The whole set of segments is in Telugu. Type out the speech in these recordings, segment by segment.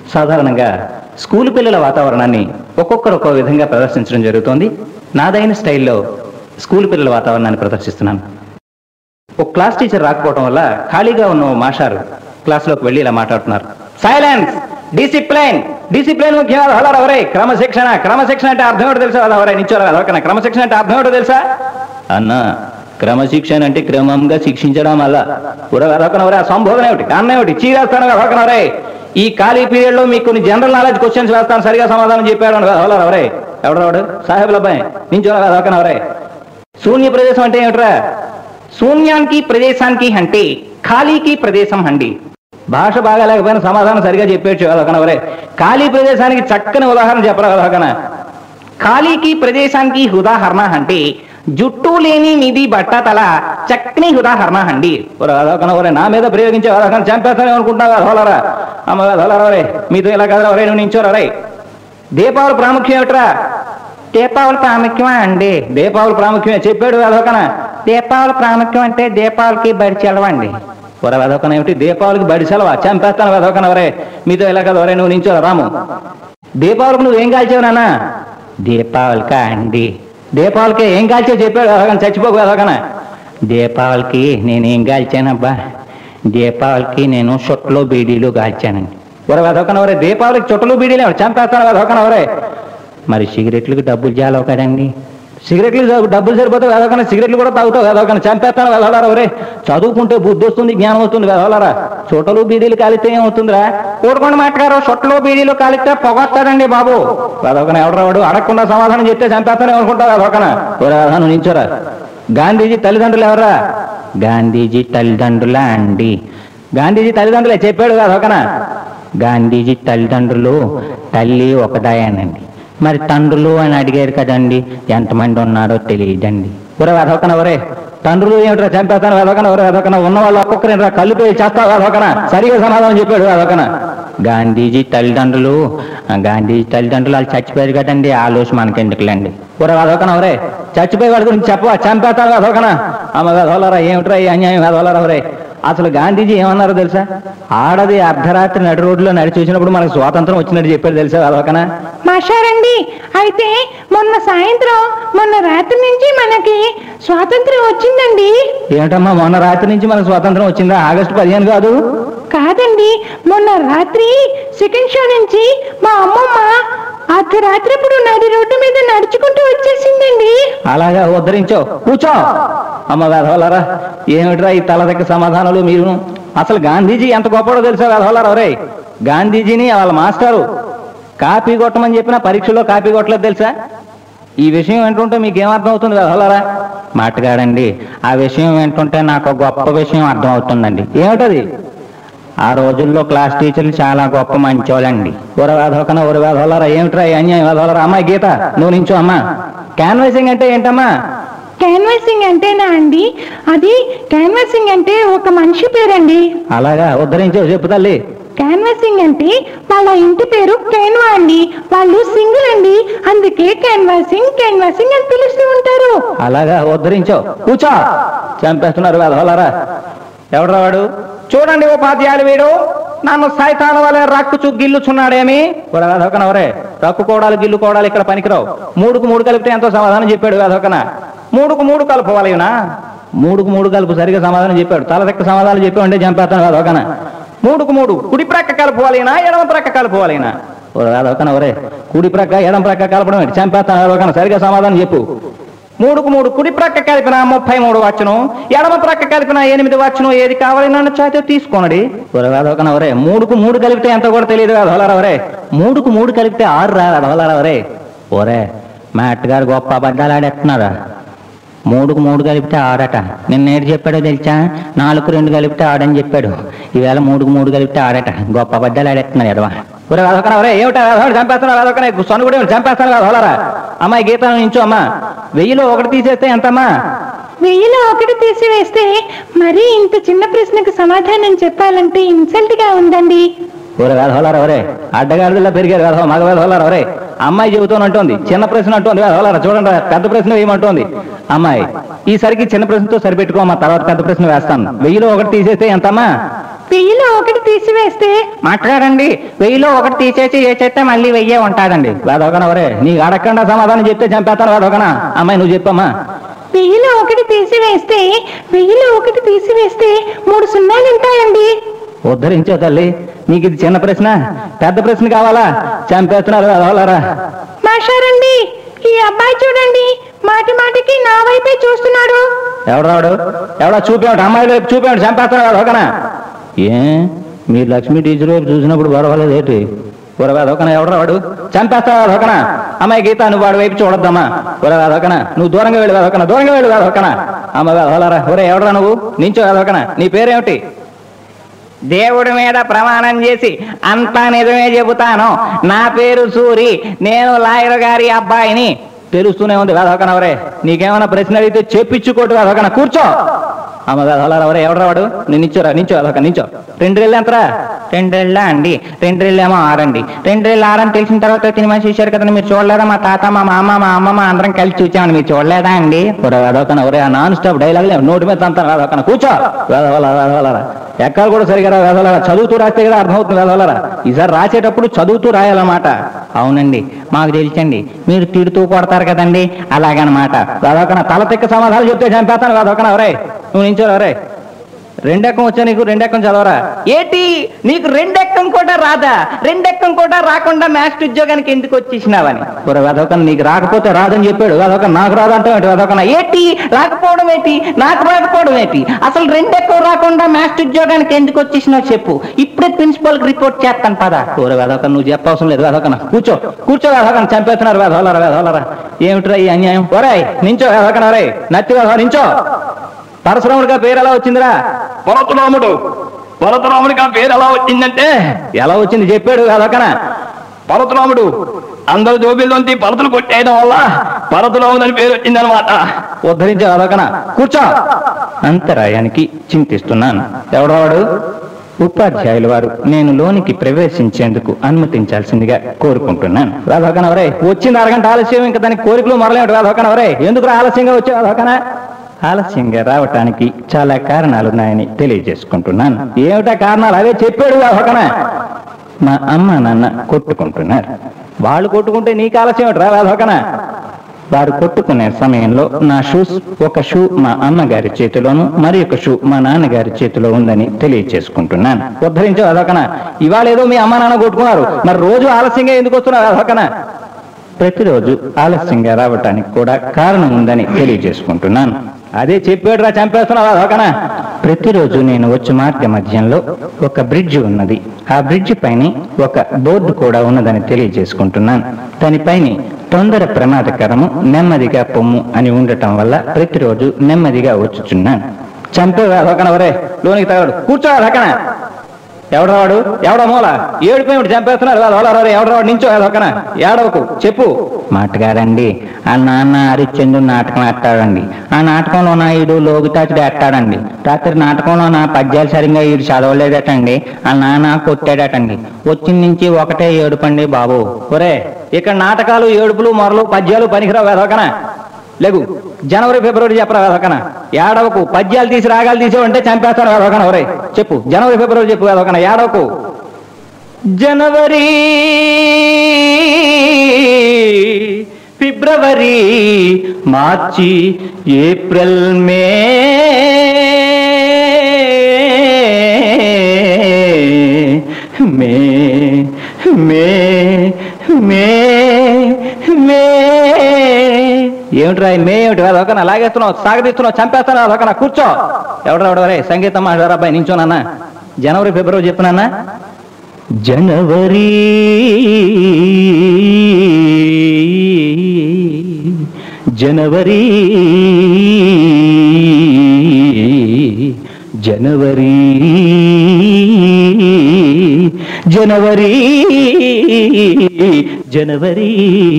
సాధారణంగా స్కూల్ పిల్లల వాతావరణాన్ని ఒక్కొక్కరు ఒక్కో విధంగా ప్రదర్శించడం జరుగుతోంది నాదైన స్టైల్లో స్కూల్ పిల్లల వాతావరణాన్ని ప్రదర్శిస్తున్నాను ఒక క్లాస్ టీచర్ రాకపోవడం వల్ల ఖాళీగా ఉన్న ఓ మాషారు క్లాస్లోకి వెళ్ళి ఇలా మాట్లాడుతున్నారు సైలెన్స్ డిసిప్లైన్ డిసిప్లైన్ ముఖ్యం హలో ఎవరే క్రమశిక్షణ క్రమశిక్షణ అంటే అర్థం ఏంటో తెలుసా ఎవరే నించోరా అదొకనా క్రమశిక్షణ అంటే అర్థం ఏంటో తెలుసా అన్న క్రమశిక్షణ అంటే క్రమంగా శిక్షించడం వల్ల అదొకనవరే సంబోధన ఏమిటి అన్న ఏమిటి చీరేస్తాను అదొకనవరే ఈ ఖాళీ పీరియడ్ లో మీకు కొన్ని జనరల్ నాలెడ్జ్ క్వశ్చన్స్ వేస్తాను సరిగా సమాధానం చెప్పాడు హలో ఎవరే ఎవడెవడు సాహెబుల అబ్బాయి నించోరా అదొకనవరే శూన్య ప్రదేశం అంటే ఏమిట్రా శూన్యానికి ప్రదేశానికి అంటే ఖాళీకి ప్రదేశం అండి భాష బాగా లేకపోయినా సమాధానం సరిగా చెప్పేచ్చు అదొకనవరే ఖాళీ ప్రదేశానికి చక్కని ఉదాహరణ చెప్పరా అదొకన ఖాళీకి ప్రదేశానికి ఉదాహరణ అంటే జుట్టు లేని నిధి బట్ట తల చక్కని ఉదాహరణ అండి అదొకన ఒరే నా మీద ప్రయోగించే అదొకన చంపేస్తానే అనుకుంటున్నావా హోలరా అమ్మ హోలరా ఒరే మీతో ఇలా కదా ఒరే నువ్వు నించోరా రే దీపావళి ప్రాముఖ్యం ఏమిట్రా దీపావళి ప్రాముఖ్యమా అండి దీపావళి ప్రాముఖ్యమే చెప్పాడు అదొకన దీపావళి ప్రాముఖ్యం అంటే దీపావళికి బడి చెలవండి ఒరే అదొకన ఏమిటి దీపావళికి బడి సెలవా చంపేస్తాను అదొకన ఒరే మీతో ఇలా కదా ఒరే నువ్వు నించోరా రాము దీపావళికి నువ్వు ఏం కాల్చావు నాన్న దీపావళికా అండి దీపావళికి ఏం కాల్చావు చెప్పాడు అదొకన చచ్చిపోకు అదొకన దీపావళికి నేను ఏం కాల్చానబ్బా దీపావళికి నేను చుట్టలో బీడీలు కాల్చానండి ఒరే అదొకన ఒరే దీపావళికి చుట్టలు బీడీలు చంపేస్తాను అదొకన ఒరే మరి సిగరెట్లకు డబ్బులు చాలవు కదండి సిగరెట్లు డబ్బులు సరిపోతావు వేదవకన సిగరెట్లు కూడా తాగుతావు వేదవకన చంపేస్తాను వేదవలారా ఒరే చదువుకుంటే బుద్ధి వస్తుంది జ్ఞానం వస్తుంది వేదవలారా చుట్టలు బీడీలు కాలితే ఏమవుతుందిరా కూడుకొని మాట్లాడారు చుట్టలు బీడీలు కాలితే పొగొస్తాడండి బాబు వేదవకన ఎవడరా వాడు అడగకుండా సమాధానం చెప్తే చంపేస్తానే అనుకుంటావు వేదవకన ఒరే వేదవన నించోరా గాంధీజీ తల్లిదండ్రులు ఎవరా గాంధీజీ తల్లిదండ్రుల అండి గాంధీజీ తల్లిదండ్రులే చెప్పాడు వేదవకన గాంధీజీ తల్లిదండ్రులు తల్లి ఒకదాయానండి మరి తండ్రులు అని అడిగారు కదండి ఎంతమంది ఉన్నారో తెలియదండి ఒరే అదొకన ఒరే తండ్రులు ఏమిట్రా చంపేస్తాను అదొకన ఒరే అదొకన ఉన్న వాళ్ళు ఒక్కొక్కరు కళ్ళు పోయి చేస్తావు అదొకన సరిగా సమాధానం చెప్పాడు అదొకన గాంధీజీ తల్లిదండ్రులు ఆ గాంధీజీ తల్లిదండ్రులు వాళ్ళు చచ్చిపోయారు కదండి ఆలోచన మనకెందుకులేండి ఒరే అదొకన ఒరే చచ్చిపోయే వాడి గురించి చెప్పవా చంపేస్తాను అదొకన అమ్మ అదోలరా ఏమిట్రా ఈ అన్యాయం అదోలరా ఒరే అసలు గాంధీజీ ఏమన్నారో తెలుసా ఆడది అర్ధరాత్రి నడి రోడ్లో నడిచి వచ్చినప్పుడు మనకు స్వాతంత్రం వచ్చినట్టు చెప్పారు తెలుసా అదొకనా మాషారండి అయితే మొన్న సాయంత్రం మొన్న రాత్రి నుంచి మనకి స్వాతంత్రం వచ్చిందండి ఏమిటమ్మా మొన్న రాత్రి నుంచి మనకు స్వాతంత్రం వచ్చిందా ఆగస్టు పదిహేను కాదు కాదండి మొన్న రాత్రి సెకండ్ షో నుంచి మా అమ్మమ్మ అర్ధరాత్రి ఇప్పుడు నడి రోడ్డు మీద నడుచుకుంటూ వచ్చేసిందండి అలాగా ఉద్ధరించో కూర్చో అమ్మ వేధవలారా ఏమిట్రా ఈ తల దగ్గర సమాధానాలు మీరు అసలు గాంధీజీ ఎంత గొప్పడో తెలుసా వేధవలారా ఒరే గాంధీజీని వాళ్ళ మాస్టారు కాపీ కొట్టమని చెప్పిన పరీక్షలో కాపీ కొట్టలేదు తెలుసా ఈ విషయం వింటుంటే మీకు ఏమర్థం అవుతుంది వేధవలారా మాటగాడండి ఆ విషయం వింటుంటే నాకు ఒక గొప్ప విషయం అర్థం అవుతుందండి ఏమిటది ఆ రోజుల్లో క్లాస్ టీచర్లు చాలా గొప్ప మంచోళ్ళండి ఒర వేధవకన ఒర వేధవలరా ఏమిట్రా ఈ అన్యాయం వేధవలరా అమ్మాయి గీత నువ్వు నించో అమ్మా క్యాన్వాసింగ్ అంటే ఏంటమ్మా క్యాన్వాసింగ్ అంటేనా అండి అది క్యాన్వాసింగ్ అంటే ఒక మనిషి పేరండి అలాగా ఉద్ధరించో చెప్పు తల్లి క్యాన్వాసింగ్ అంటే వాళ్ళ ఇంటి పేరు కేన్వా అండి వాళ్ళు సింగిల్ అండి అందుకే క్యాన్వాసింగ్ క్యాన్వాసింగ్ అని పిలుస్తూ ఉంటారు అలాగా ఉద్ధరించో కూర్చో చంపేస్తున్నారు వేధవలరా ఎవడరా వాడు చూడండి ఉపాధ్యాయులు వీడు నన్ను సైతాన వలె రక్కుచు గిల్లుచున్నాడేమి వేధవకన ఎవరే రక్కు కోడాలు గిల్లు కోడాలు ఇక్కడ పనికిరావు మూడుకు మూడు కలిపితే ఎంతో సమాధానం చెప్పాడు వేధవకన మూడుకు మూడు కలుపువాలినా మూడుకు మూడు కలుపు సరిగా సమాధానం చెప్పాడు తల దగ్గర సమాధానం చెప్పాడు చంపేస్తాను వేధవకన మూడుకు మూడు కుడి ప్రక్క కలుపువాలినా ఎడమ ప్రక్క కలుపువాలినా వేధవకన ఒరే కుడి ప్రక్క ఎడమ ప్రక్క కలపడం ఏంటి చంపేస్తాను వేధవకన సరిగా సమాధానం చెప్పు మూడుకు మూడు కుడి ప్రక్క కలిపిన ముప్పై మూడు వచ్చును ఎడమ ప్రక్క కలిపిన ఎనిమిది వచ్చును ఏది కావాలి నన్ను చాతే తీసుకోనడి వేదవకన ఒరే మూడుకు మూడు కలిపితే ఎంత కూడా తెలియదు వేదవలారా ఒరే మూడుకు మూడు కలిపితే ఆరు రా వేదవలారా ఒరే ఒరే మ్యాట్ గారు గొప్ప అబద్ధాలు ఆడేస్తున్నారా మూడుకు మూడు కలిపితే ఆడట నిన్న ఏడు చెప్పాడో తెలుసా నాలుగు రెండు కలిపితే ఆడని చెప్పాడు ఈవేళ మూడుకు మూడు కలిపితే ఆడట గొప్ప అబద్ధాలు ఆడేస్తున్నాడు ఎడవ ఒరే వేదవకన ఒరే ఏమిటా వేదవాడు చంపేస్తున్నా వేదవకన సొన్ను కూడా చంపేస్తాను వేదవలారా అమ్మాయి గీత నుంచో అమ్మా వెయ్యిలో ఒకటి తీసేస్తే ఎంతమ్మా వెయ్యిలో ఒకటి తీసివేస్తే మరీ ఇంత చిన్న ప్రశ్నకు సమాధానం చెప్పాలంటే ఇన్సల్ట్ గా ఉందండి ఒరే వేధవలారా ఒరే అడ్డగాడిలో పెరిగారు వేధవ మగ వేధవలారా ఒరే అమ్మాయి చెబుతానంటోంది చిన్న ప్రశ్న అంటోంది వేధవలారా చూడండి పెద్ద ప్రశ్న వేయమంటోంది అమ్మాయి ఈసరికి చిన్న ప్రశ్నతో సరిపెట్టుకో మా తర్వాత పెద్ద ప్రశ్న వేస్తాను వెయ్యిలో ఒకటి తీసేస్తే ఎంతమ్మా వెయ్యిలో ఒకటి తీసివేస్తే మాట్లాడండి వెయ్యిలో ఒకటి తీసేసి ఏ చేస్తే మళ్ళీ వెయ్యే ఉంటాదండి వేదొకన ఒరే నీ అడగకుండా సమాధానం చెప్తే చంపేస్తాను వేదొకన అమ్మాయి నువ్వు చెప్పమ్మా వెయ్యిలో ఒకటి తీసివేస్తే వెయ్యిలో ఒకటి తీసివేస్తే మూడు సున్నాలు ఉంటాయండి ఉద్ధరించో తల్లి నీకు ఇది చిన్న ప్రశ్న పెద్ద ప్రశ్న కావాలా చంపేస్తున్నారు వేదవలరా మాషారండి ఈ అబ్బాయి చూడండి మాటి మాటికి నా వైపే చూస్తున్నాడు ఎవడాడు ఎవడా చూపేవాడు అమ్మాయి వైపు చూపేవాడు చంపేస్తున్నాడు ఒకనా ఏ మీరు లక్ష్మీ టీచర్ వైపు చూసినప్పుడు గొడవలేదు ఏంటి ఒకన ఎవడరావాడు చంపేస్తాడు ఒకనా అమ్మాయి గీత నువ్వు వాడి వైపు చూడొద్దమ్మా ఒరే ఒకన నువ్వు దూరంగా వెళ్ళి ఒకన దూరంగా వెళ్ళి ఒకన అమ్మ వేదవలరా ఒరే ఎవడరా నువ్వు నించో ఒకన నీ పేరేమిటి దేవుడి మీద ప్రమాణం చేసి అంతా నిజమే చెబుతాను నా పేరు సూరి నేను లాయర్ గారి అబ్బాయిని తెలుస్తూనే ఉంది వేదవకనవరే నీకేమైనా ప్రశ్న అడిగితే చెప్పించుకోటు వేదవకన కూర్చో అమ్మ వేదవలరవరే ఎవడరావాడు నేను నించోరా నించో వేదవక నించో రెండు రెళ్ళు ఎంతరా రెండు రెళ్ళ అండి రెండు రెళ్ళు ఏమో ఆరండి రెండు రెళ్ళు ఆరని తెలిసిన తర్వాత తిని మనిషి చూశారు కదండి మీరు చూడలేదా మా తాత మా మామ మా అమ్మమ్మ అందరం కలిసి చూచామని మీరు చూడలేదా అండి వేదవకన ఒరే నాన్ స్టాప్ డైలాగ్ నోటి మీద అంతా వేదవకన కూర్చో వేదవల వేదవలరా ఎక్కడ కూడా సరిగా రా వేదవలరా చదువుతూ రాస్తే కదా అర్థమవుతుంది వేదవలరా ఈసారి రాసేటప్పుడు చదువుతూ రాయాలన్నమాట అవునండి మాకు తెలుసండి మీరు తిడుతూ కొడతారు కదండి అలాగనమాట వేదవకన తల తిక్క సమాధానం చెప్తే చంపేస్తాను వేదవకన ఎవరే నువ్వు నించోరా ఎవరే రెండెక్కం వచ్చా నీకు రెండెక్కం చదవరా ఏటి నీకు రెండెక్కం కూడా రాదా రెండెక్కం కూడా రాకుండా మ్యాథ్స్ ఉద్యోగానికి ఎందుకు వచ్చేసినావని ఒరే వేదవకన్ నీకు రాకపోతే రాదని చెప్పాడు వేదవకన్ నాకు రాదంటావు ఏంటి వేదవకన ఏటి రాకపోవడం ఏంటి నాకు రాకపోవడం ఏంటి అసలు రెండెక్కం రాకుండా మ్యాథ్స్ ఉద్యోగానికి ఎందుకు వచ్చేసినావు చెప్పు ఇప్పుడే ప్రిన్సిపల్ కి రిపోర్ట్ చేస్తాను పదా ఒరే వేదవకన్ నువ్వు చెప్పవసరం లేదు వేదవకన కూర్చో కూర్చో వేదవకన్ చంపేస్తున్నారు వేదవలరా వేదవలరా ఏమిట్రా ఈ అన్యాయం ఒరే నించో వేదవకన ఒరే నత్తి వేదవ నించో పరశురాముడిగా పేరు ఎలా వచ్చిందిరా పరశురాముడు పరశురాముడికి ఆ పేరు ఎలా వచ్చిందంటే ఎలా వచ్చింది చెప్పాడు అదొకన పరశురాముడు అందరు జోబిల్లోంచి పరతులు కొట్టేయడం వల్ల పరశురాముడు పేరు వచ్చిందనమాట ఉద్ధరించే అదొకన కూర్చో అంతరాయానికి చింతిస్తున్నాను ఎవడవాడు ఉపాధ్యాయుల వారు నేను లోనికి ప్రవేశించేందుకు అనుమతించాల్సిందిగా కోరుకుంటున్నాను రాధోకన వరే వచ్చింది అరగంట ఆలస్యం ఇంకా దానికి కోరికలు మొదలైనట్టు రాధోకన వరే ఎందుకు రా ఆలస్యంగా వచ్చావు రాధోకన ఆలస్యంగా రావటానికి చాలా కారణాలున్నాయని తెలియజేసుకుంటున్నాను ఏమిటా కారణాలు అవే చెప్పాడు రాధోకన మా అమ్మ నాన్న కొట్టుకుంటున్నారు వాళ్ళు కొట్టుకుంటే నీకు ఆలస్యం ఏమిటి రా రాధోకన వారు కొట్టుకునే సమయంలో నా షూస్ ఒక షూ మా అమ్మగారి చేతిలోను మరి ఒక షూ మా నాన్నగారి చేతిలో ఉందని తెలియచేసుకుంటున్నాను ఉద్ధరించు అదొకన ఇవాళ ఏదో మీ అమ్మ నాన్న కొట్టుకున్నారు మరి రోజు ఆలస్యంగా ఎందుకు వస్తున్నారు అదొకన ప్రతిరోజు ఆలస్యంగా రావటానికి కూడా కారణం ఉందని తెలియజేసుకుంటున్నాను అదే చెప్పాడు రా చంపేస్తున్నావు అదొకన ప్రతిరోజు నేను వచ్చే మార్గ మధ్యంలో ఒక బ్రిడ్జ్ ఉన్నది ఆ బ్రిడ్జ్ పైన ఒక బోర్డు కూడా ఉన్నదని తెలియజేసుకుంటున్నాను దానిపైన తొందర ప్రమాదకరము నెమ్మదిగా పొమ్ము అని ఉండటం వల్ల ప్రతిరోజు నెమ్మదిగా వచ్చుచున్నాను చంపే అదొకన వరే లోనికి తగడు కూర్చో అదొకన ఎవడరావాడు ఎవడ మూల ఏడుపోయి చంపేస్తున్నారు ఎవడరాడు ఎవడరావాడు నించో అదొకన ఏడవకు చెప్పు మాటగారండి ఆ నాన్న హరిశ్చంద్రు నాటకం ఆడతాడండి ఆ నాటకంలో నా ఈడు లోగుతాచుడు ఆడతాడండి రాత్రి నాటకంలో నా పద్యాలు సరిగ్గా ఈడు చదవలేదటండి ఆ నాన్న కొట్టాడటండి వచ్చిన నుంచి ఒకటే ఏడుపండి బాబు ఒరే ఇక్కడ నాటకాలు ఏడుపులు మొరలు పద్యాలు పనికిరావు వేదొకన లేగు జనవరి ఫిబ్రవరి చెప్పరా వేదొకన ఏడవకు పద్యాలు తీసి రాగాలు తీసేవంటే చంపేస్తాను వేదొకన ఒరే చెప్పు జనవరి ఫిబ్రవరి చెప్పు వేదొకన ఏడవకు జనవరి ఫిబ్రవరి మార్చి ఏప్రిల్ మే మే మే మే మే ఏమిట్రా ఈ మే ఏమిటి అదొకన లాగేస్తున్నావు సాగదీస్తున్నావు చంపేస్తున్నావు అదొకన కూర్చో ఎవడరా ఎవడరే సంగీతం మాట్లాడారు అబ్బాయి నించోనన్నా జనవరి ఫిబ్రవరి చెప్తున్నానా జనవరి జనవరి జనవరి జనవరి జనవరి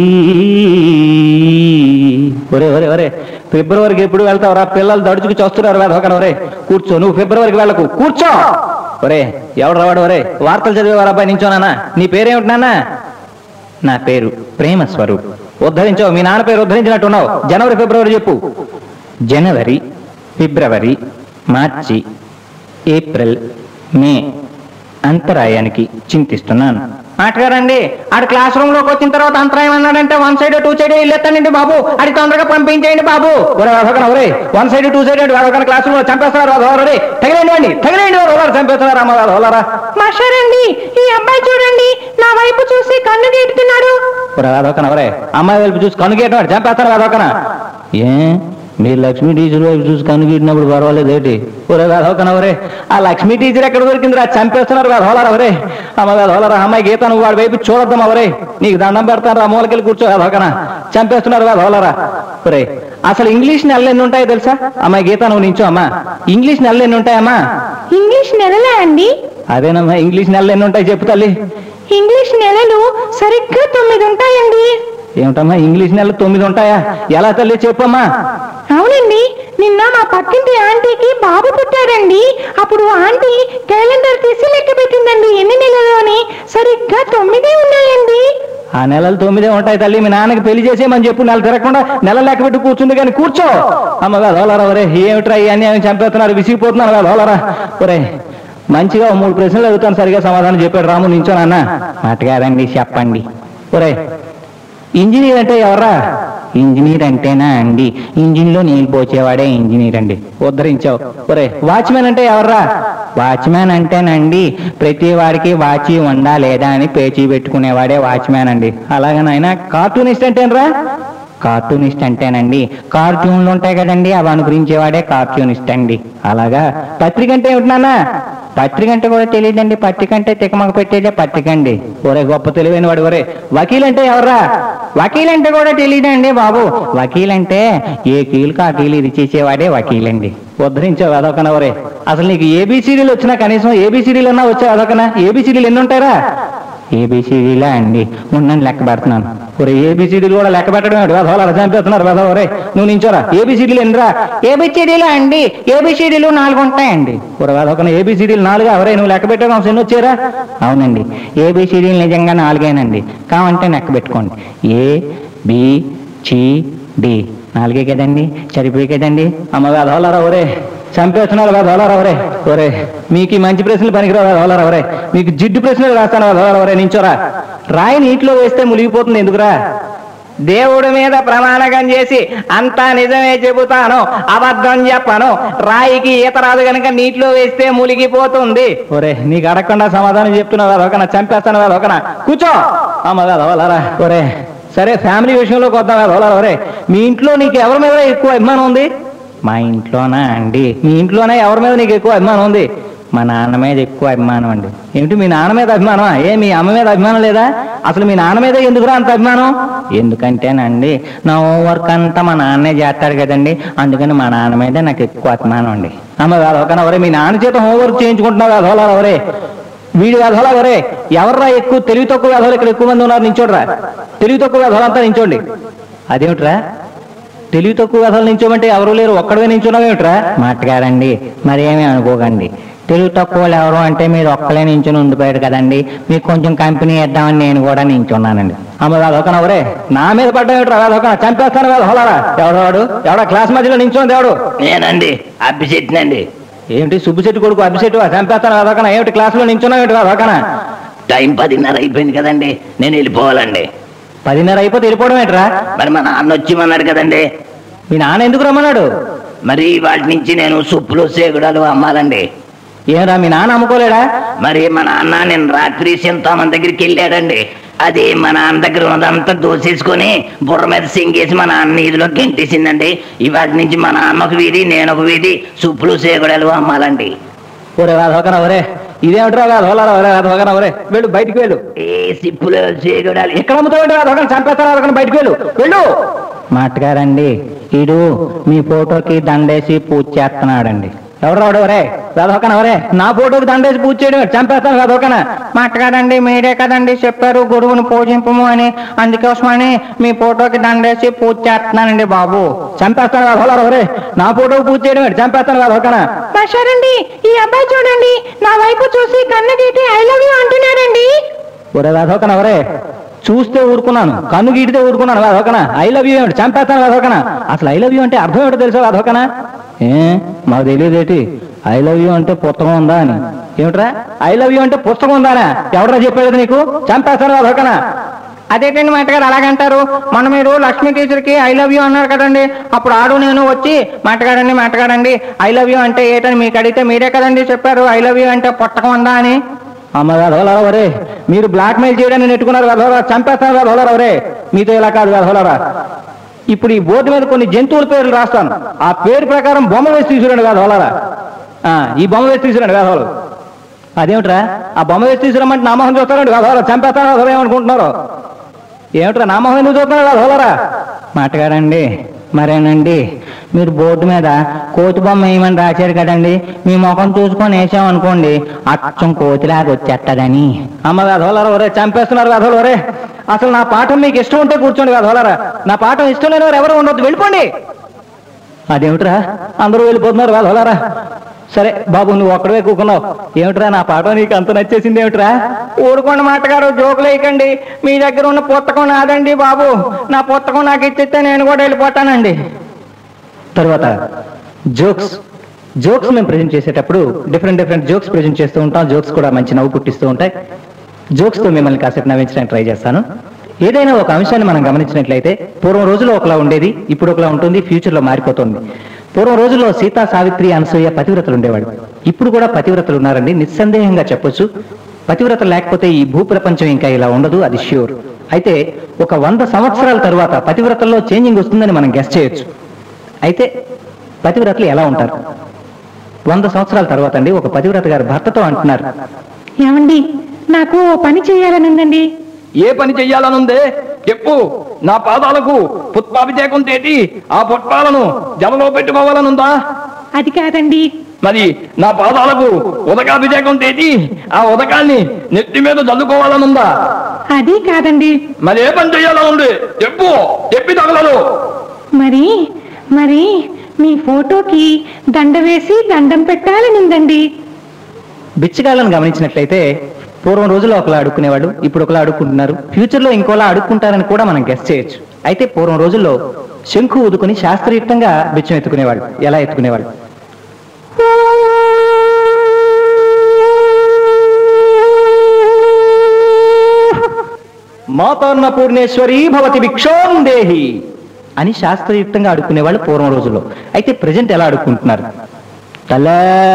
ఒరే ఒరే ఒరే ఫిబ్రవరికి ఎప్పుడు వెళ్తావురా పిల్లలు దడుచుకు చూస్తున్నారు వేదవకన ఒరే కూర్చో నువ్వు ఫిబ్రవరికి వెళ్ళకు కూర్చో ఒరే ఎవడు రావాడు ఒరే వార్తలు చదివేవారు అబ్బాయి నించోనానా నీ పేరేమిటి నాన్నా నా పేరు ప్రేమ స్వరూప్ ఉద్ధరించావు మీ నాన్న పేరు ఉద్ధరించినట్టున్నావు జనవరి ఫిబ్రవరి చెప్పు జనవరి ఫిబ్రవరి మార్చి ఏప్రిల్ మీ అంతరాయానికి చింతిస్తున్నాను మాటగారండి ఆడు క్లాస్ రూమ్ లోకి వచ్చిన తర్వాత అంతరాయం అన్నాడంటే వన్ సైడ్ టూ సైడ్ వెళ్ళేస్తానండి బాబు అది తొందరగా పంపించేయండి బాబు ఒరే అదొకన ఒరే వన్ సైడ్ టూ సైడ్ అదొకన క్లాస్ రూమ్ లో చంపేస్తున్నారు అదొకరే తగిలేండి వాడిని తగిలేండి రోలర్ చంపేస్తున్నారు అమ్మ రోలరా మాస్టారండి ఈ అబ్బాయి చూడండి నా వైపు చూసి కన్ను గీడుతున్నాడు ఒరే అదొకన ఒరే అమ్మాయి వైపు చూసి కనుగేటవాడు చంపేస్తారు అదొకన ఏ మీరు లక్ష్మీ టీచర్ వైపు చూసి కనుగీటినప్పుడు పర్వాలేదు ఏంటి ఒరే అదొకన ఒరే ఆ లక్ష్మీ టీచర్ ఎక్కడ దొరికిందిరా చంపేస్తున్నారు హోలరా ఒరే అమ్మ హోలరా అమ్మాయి గీత నువ్వు వాడి వైపు చూడద్దాం ఒరే నీకు దండం పెడతాను రా మూలకెళ్ళి కూర్చో అదొకన చంపేస్తున్నారు హోలరా ఒరే అసలు ఇంగ్లీష్ నెలలు ఎన్ని ఉంటాయో తెలుసా అమ్మాయి గీత నువ్వు నించో అమ్మా ఇంగ్లీష్ నెలలు ఎన్ని ఉంటాయమ్మా ఇంగ్లీష్ నెలలా అండి అదేనమ్మా ఇంగ్లీష్ నెలలు ఎన్ని ఉంటాయి చెప్పు తల్లి ఇంగ్లీష్ నెలలు సరిగ్గా తొమ్మిది ఉంటాయండి ఏమిటమ్మా ఇంగ్లీష్ నెలలు తొమ్మిది ఉంటాయా ఎలా తల్లి చెప్పమ్మా అవునండి నిన్న మా పక్కింటి ఆంటీకి బాబు పుట్టాడండి అప్పుడు ఆంటీ క్యాలెండర్ తీసి లెక్క పెట్టిందండి ఎన్ని నెలలు అని సరిగ్గా తొమ్మిదే ఉన్నాయండి ఆ నెలలు తొమ్మిదే ఉంటాయి తల్లి మీ నాన్నకి పెళ్లి చేసేయమని చెప్పు నెల తిరగకుండా నెల లెక్క పెట్టి కూర్చుంది కానీ కూర్చో అమ్మగా దోలరా ఒరే ఏమిట్రా ఇవన్నీ అని చంపేస్తున్నారు విసిగిపోతున్నారు కదా దోలరా ఒరే మంచిగా ఓ మూడు ప్రశ్నలు అడుగుతాను సరిగా సమాధానం చెప్పాడు రాము నించో నాన్న మాటగారండి చెప్పండి ఒరే ఇంజనీర్ అంటే ఎవరా ఇంజనీర్ అంటేనా అండి ఇంజిన్ లో నీళ్ళు పోచేవాడే ఇంజనీర్ అండి ఉద్ధరించావు ఒరే వాచ్మెన్ అంటే ఎవర్రా వాచ్మెన్ అంటేనండి ప్రతి వాడికి వాచి ఉందా లేదా అని పేచీ పెట్టుకునేవాడే వాచ్మెన్ అండి అలాగే నాయన కార్టూనిస్ట్ అంటేనరా కార్టూనిస్ట్ అంటేనండి కార్టూన్లు ఉంటాయి కదండి అవి అనుగ్రహించేవాడే కార్టూనిస్ట్ అండి అలాగా పత్రిక అంటే ఏమిటినానా పత్రిక అంటే కూడా తెలియదండి పత్రిక అంటే తికమక పెట్టేదే పత్రిక అండి ఒరే గొప్ప తెలివైన వాడు ఒరే వకీల్ అంటే ఎవర్రా వకీల్ అంటే కూడా తెలియదండి బాబు వకీల్ అంటే ఏ కీలుకు ఆ కీలు ఇది చేసేవాడే వకీల్ అండి ఉద్ధరించావు అదొకనా ఒరే అసలు నీకు ఏబిసిడీలు వచ్చినా కనీసం ఏబిసిడీలు అన్నా వచ్చావు అదొకనా ఏబిసిడీలు ఎన్ని ఉంటారా ఏబిసిడీలా అండి ఉండండి లెక్క పెడుతున్నాను ఒరే ఏబిసిడీలు కూడా లెక్క పెట్టడం ఏమిటి వెధవలు అలా చంపేస్తున్నారు వెధవ ఒరే నువ్వు నించోరా ఏబిసిడీలు ఎన్నిరా ఏబిసిడీలా అండి ఏబిసిడీలు నాలుగు ఉంటాయండి ఒరే వెధవకన ఏబిసిడీలు నాలుగు ఎవరే నువ్వు లెక్క పెట్టడం ఎన్ని వచ్చారా అవునండి ఏబిసిడీలు నిజంగా నాలుగేనండి కావంటే లెక్క పెట్టుకోండి ఏ బి చి డి నాలుగే కదండి సరిపోయి కదండి అమ్మ వెధవలారా ఒరే చంపేస్తున్నారు వెధవలారా ఒరే ఒరే మీకు ఈ మంచి ప్రశ్నలు పనికిరావు వెధవలారా ఒరే మీకు జిడ్డు ప్రశ్నలు రాస్తాను వెధవలారా ఒరే నించోరా రాయి నీటిలో వేస్తే మునిగిపోతుంది ఎందుకురా దేవుడి మీద ప్రమాణకం చేసి అంతా నిజమే చెబుతాను అబద్ధం చెప్పను రాయికి ఈత రాదు గనుక నీటిలో వేస్తే మునిగిపోతుంది ఒరే నీకు అడగకుండా సమాధానం చెప్తున్నావు అదొకనా చంపేస్తాను అదొకనా కూర్చో అమ్మ అదవలారా ఒరే సరే ఫ్యామిలీ విషయంలోకి వద్దాం అదవలారా ఒరే మీ ఇంట్లో నీకు ఎవరి మీద ఎక్కువ అభిమానం ఉంది మా ఇంట్లోనా అండి మీ ఇంట్లోనే ఎవరి మీద నీకు ఎక్కువ అభిమానం ఉంది మా నాన్న మీద ఎక్కువ అభిమానం అండి ఏమిటి మీ నాన్న మీద అభిమానమా ఏ మీ అమ్మ మీద అభిమానం లేదా అసలు మీ నాన్న మీద ఎందుకురా అంత అభిమానం ఎందుకంటేనండి నా వర్క్ అంతా మా నాన్నే చేస్తాడు కదండి అందుకని మా నాన్న మీద నాకు ఎక్కువ అభిమానం అండి అమ్మ అదొకనా ఒరే మీ నాన్న చేత హోంవర్క్ చేయించుకుంటున్నావు అదోలా ఒరే వీడి అధోలా ఒరే ఎవర్రా ఎక్కువ తెలివి తక్కువ అధోలు ఇక్కడ ఎక్కువ మంది ఉన్నారు నించోడ్రా తెలివి తక్కువ అధోలంతా నించోండి అదేమిట్రా తెలివి తక్కువ అసలు నించోమంటే ఎవరు లేరు ఒక్కడమే నించున్నావేమిట్రా మాటగారండి మరేమీ అనుకోకండి తెలివి తక్కువ వాళ్ళు ఎవరు అంటే మీరు ఒక్కలే నించుని ఉండిపోయారు కదండి మీకు కొంచెం కంపెనీ ఇద్దామని నేను కూడా నించున్నానండి అమ్మ అదొకన ఎవరే నా మీద పడ్డా అదొక చంపేస్తాను కదా హోలారా ఎవడవాడు ఎవడ క్లాస్ మధ్యలో నించుంది ఎవడు నేనండి అభిషేక్నండి ఏమిటి సుబ్బిశెట్టి కొడుకు అభిషెట్టు చంపేస్తాను అదొకన ఏమిటి క్లాసులో నించున్నావు ఏమిటి అదొకన టైం పదిన్నర అయిపోయింది కదండి నేను వెళ్ళిపోవాలండి పదిన్నర అయిపోతే వెళ్ళిపోవడం ఏంట్రా మరి మా నాన్న వచ్చిమన్నాడు కదండి మీ నాన్న ఎందుకు రమ్మన్నాడు మరి వాటి నుంచి నేను సుప్పులు సేగుడాలు అమ్మాలండి ఏమరా మీ నాన్న అమ్ముకోలేడా మరి మా నాన్న నేను రాత్రి సింతామన్ దగ్గరికి వెళ్ళాడండి అది మా నాన్న దగ్గర ఉన్నదంతా దోసేసుకొని బుర్ర మీద సింగేసి మా నాన్న ఇదిలో గెంటేసిందండి ఇవాటి నుంచి మా నాన్న ఒక వీధి నేను ఒక వీధి సుప్పులు సేగుడాలు అమ్మాలండి ఒరే రాధవకన ఒరే ఇదేమిట్రా రాధవలారా ఒరే రాధవకన ఒరే వెళ్ళు బయటికి వెళ్ళు ఏ సిప్పులు సేగుడాలు ఎక్కడ అమ్ముతావు రాధవకన చంపేస్తారా రాధవకన బయటికి వెళ్ళు వెళ్ళు మాటగారండి ఈడు మీ ఫోటోకి దండేసి పూజ చేస్తున్నాడండి ఎవరు రాడు ఒరే రాధవకన ఒరే నా ఫోటోకి దండేసి పూజ చేయడం చంపేస్తాను రాధవకన మాటగారండి మీరే కదండి చెప్పారు గురువుని పూజింపము అని అందుకోసమని మీ ఫోటోకి దండేసి పూజ చేస్తున్నానండి బాబు చంపేస్తాను రాధవలారా ఒరే నా ఫోటోకి పూజ చేయడం ఏంటి? చంపేస్తాను రాధవకన మాస్టారండి ఈ అబ్బాయి చూడండి నా వైపు చూసి కన్ను గీటి ఐ లవ్ యూ అంటున్నాడండి ఒరే రాధోకన ఒరే చూస్తే ఊరుకున్నాను కన్ను గీటితే ఊరుకున్నాను రాధోకన ఐ లవ్ యూ ఏమిటి చంపేస్తాను రాధోకన అసలు ఐ లవ్ యూ అంటే అర్థం ఏమిటో తెలుసా రాధోకన ఏ మాకు తెలియదేటి ఐ లవ్ యూ అంటే పుస్తకం ఉందా అని ఏమిట్రా ఐ లవ్ యూ అంటే పుస్తకం ఉందానా ఎవడరా చెప్పాడు నీకు చంపేస్తాను అదొకనా అదేంటండి మాటగారు అలాగంటారు మొన్న మీరు లక్ష్మీ టీచర్ కి ఐ లవ్ యూ అన్నారు కదండి అప్పుడు ఆడు నేను వచ్చి మాటగాడండి మాటగాడండి ఐ లవ్ యూ అంటే ఏంటని మీకు అడిగితే మీరే కదండి చెప్పారు ఐ లవ్ యూ అంటే పుట్టకం ఉందా అని అమ్మ వేధోలరా వరే మీరు బ్లాక్ మెయిల్ చేయడానికి నెట్టుకున్నారు వేధోలరా చంపేస్తారు వేధోలరా వరే మీతో ఇలా కాదు వేధోలరా ఇప్పుడు ఈ బోర్డు మీద కొన్ని జంతువుల పేర్లు రాస్తాను ఆ పేరు ప్రకారం బొమ్మ వేసి తీసుకురండి వేధోలరా ఆ, ఈ బొమ్మ వేసి తీసుకురండి వేధోలు అదేమిట్రా ఆ బొమ్మ వేసి తీసుకురమ్మంటే నా మొహం చూస్తారండి వేధోలరా చంపేస్తాను వేధోలు ఏమనుకుంటున్నారు ఏమిట్రా నా మొహం ఎందుకు చూస్తున్నారు వేధోలరా మాటగారండి మరేనండి మీరు బోర్డు మీద కోతి బొమ్మ వేయమని రాశారు కదండి మీ ముఖం చూసుకొని వేసామనుకోండి అచ్చం కోతిలాగా వచ్చేస్తుందని అమ్మ వేధోలరా ఒరే చంపేస్తున్నారు వేధోలు ఒరే అసలు నా పాఠం మీకు ఇష్టం ఉంటే కూర్చోండి వేధోలరా నా పాఠం ఇష్టం లేని వారు ఎవరు ఉండొద్దు వెళ్ళిపోండి అదేమిట్రా అందరూ వెళ్ళిపోతున్నారు వేధోలరా సరే బాబు నువ్వు ఒక్కడే కూకున్నావు ఏమిట్రా నా పాఠం నీకు అంత నచ్చేసింది ఏమిట్రా ఊరుకోండి మాటగారు జోకులు వేయకండి మీ దగ్గర ఉన్న పుస్తకం నాదండి బాబు నా పుస్తకం నాకు ఇచ్చిస్తే నేను కూడా వెళ్ళిపోతానండి తర్వాత జోక్స్ జోక్స్ మేము ప్రజెంట్ చేసేటప్పుడు డిఫరెంట్ డిఫరెంట్ జోక్స్ ప్రజెంట్ చేస్తూ ఉంటాం జోక్స్ కూడా మంచి నవ్వు పుట్టిస్తూ ఉంటాయి జోక్స్ తో మిమ్మల్ని కాసేపు నవ్వించడానికి ట్రై చేస్తాను ఏదైనా ఒక అంశాన్ని మనం గమనించినట్లయితే పూర్వం రోజుల్లో ఒకలా ఉండేది ఇప్పుడు ఒకలా ఉంటుంది ఫ్యూచర్ లో మారిపోతుంది పూర్వం రోజుల్లో సీతా సావిత్రి అనసూయ పతివ్రతలు ఉండేవాడు ఇప్పుడు కూడా పతివ్రతలు ఉన్నారండి నిస్సందేహంగా చెప్పొచ్చు పతివ్రత లేకపోతే ఈ భూప్రపంచం ఇంకా ఇలా ఉండదు అది ష్యూర్ అయితే ఒక వంద సంవత్సరాల తరువాత పతివ్రతల్లో చేంజింగ్ వస్తుందని మనం గెస్ చేయొచ్చు అయితే పతివ్రతలు ఎలా ఉంటారు వంద సంవత్సరాల తర్వాత అండి ఒక పతివ్రత గారు భర్తతో అంటున్నారు ఏమండి నాకు ఓ పని చేయాలని ఉందండి ఏ పని చెయ్యాలనుందే చెప్పు నా పాదాలకు పుష్పాభిషేకం తేటి ఆ పుష్పాలను జలలో పెట్టుకోవాలనుందా అది కాదండి మరి నా పాదాలకు ఉదకాభిషేకం తేటి ఆ ఉదకాన్ని నెత్తి మీద చల్లుకోవాలనుందా అది కాదండి మరి ఏ పని చెయ్యాలనుంది చెప్పు చెప్పి తగలరు మరి మరి మీ ఫోటోకి దండ వేసి దండం పెట్టాలని ఉందండి బిచ్చగాళ్ళను గమనించినట్లయితే పూర్వం రోజుల్లో ఒకలా అడుక్కునేవాడు ఇప్పుడు ఒకలా అడుక్కుంటున్నారు ఫ్యూచర్ లో ఇంకోలా అడుక్కుంటారని కూడా మనం గెస్ చేయొచ్చు అయితే పూర్వం రోజుల్లో శంఖు ఊదుకుని శాస్త్రయుక్తంగా బిచ్చం ఎత్తుకునేవాడు ఎలా ఎత్తుకునేవాడు మాతాన్న పూర్ణేశ్వరి భవతి భిక్షోం దేహి అని శాస్త్రయుక్తంగా అడుక్కునేవాళ్ళు పూర్వం రోజుల్లో అయితే ప్రజెంట్ ఎలా అడుక్కుంటున్నారు తల్లా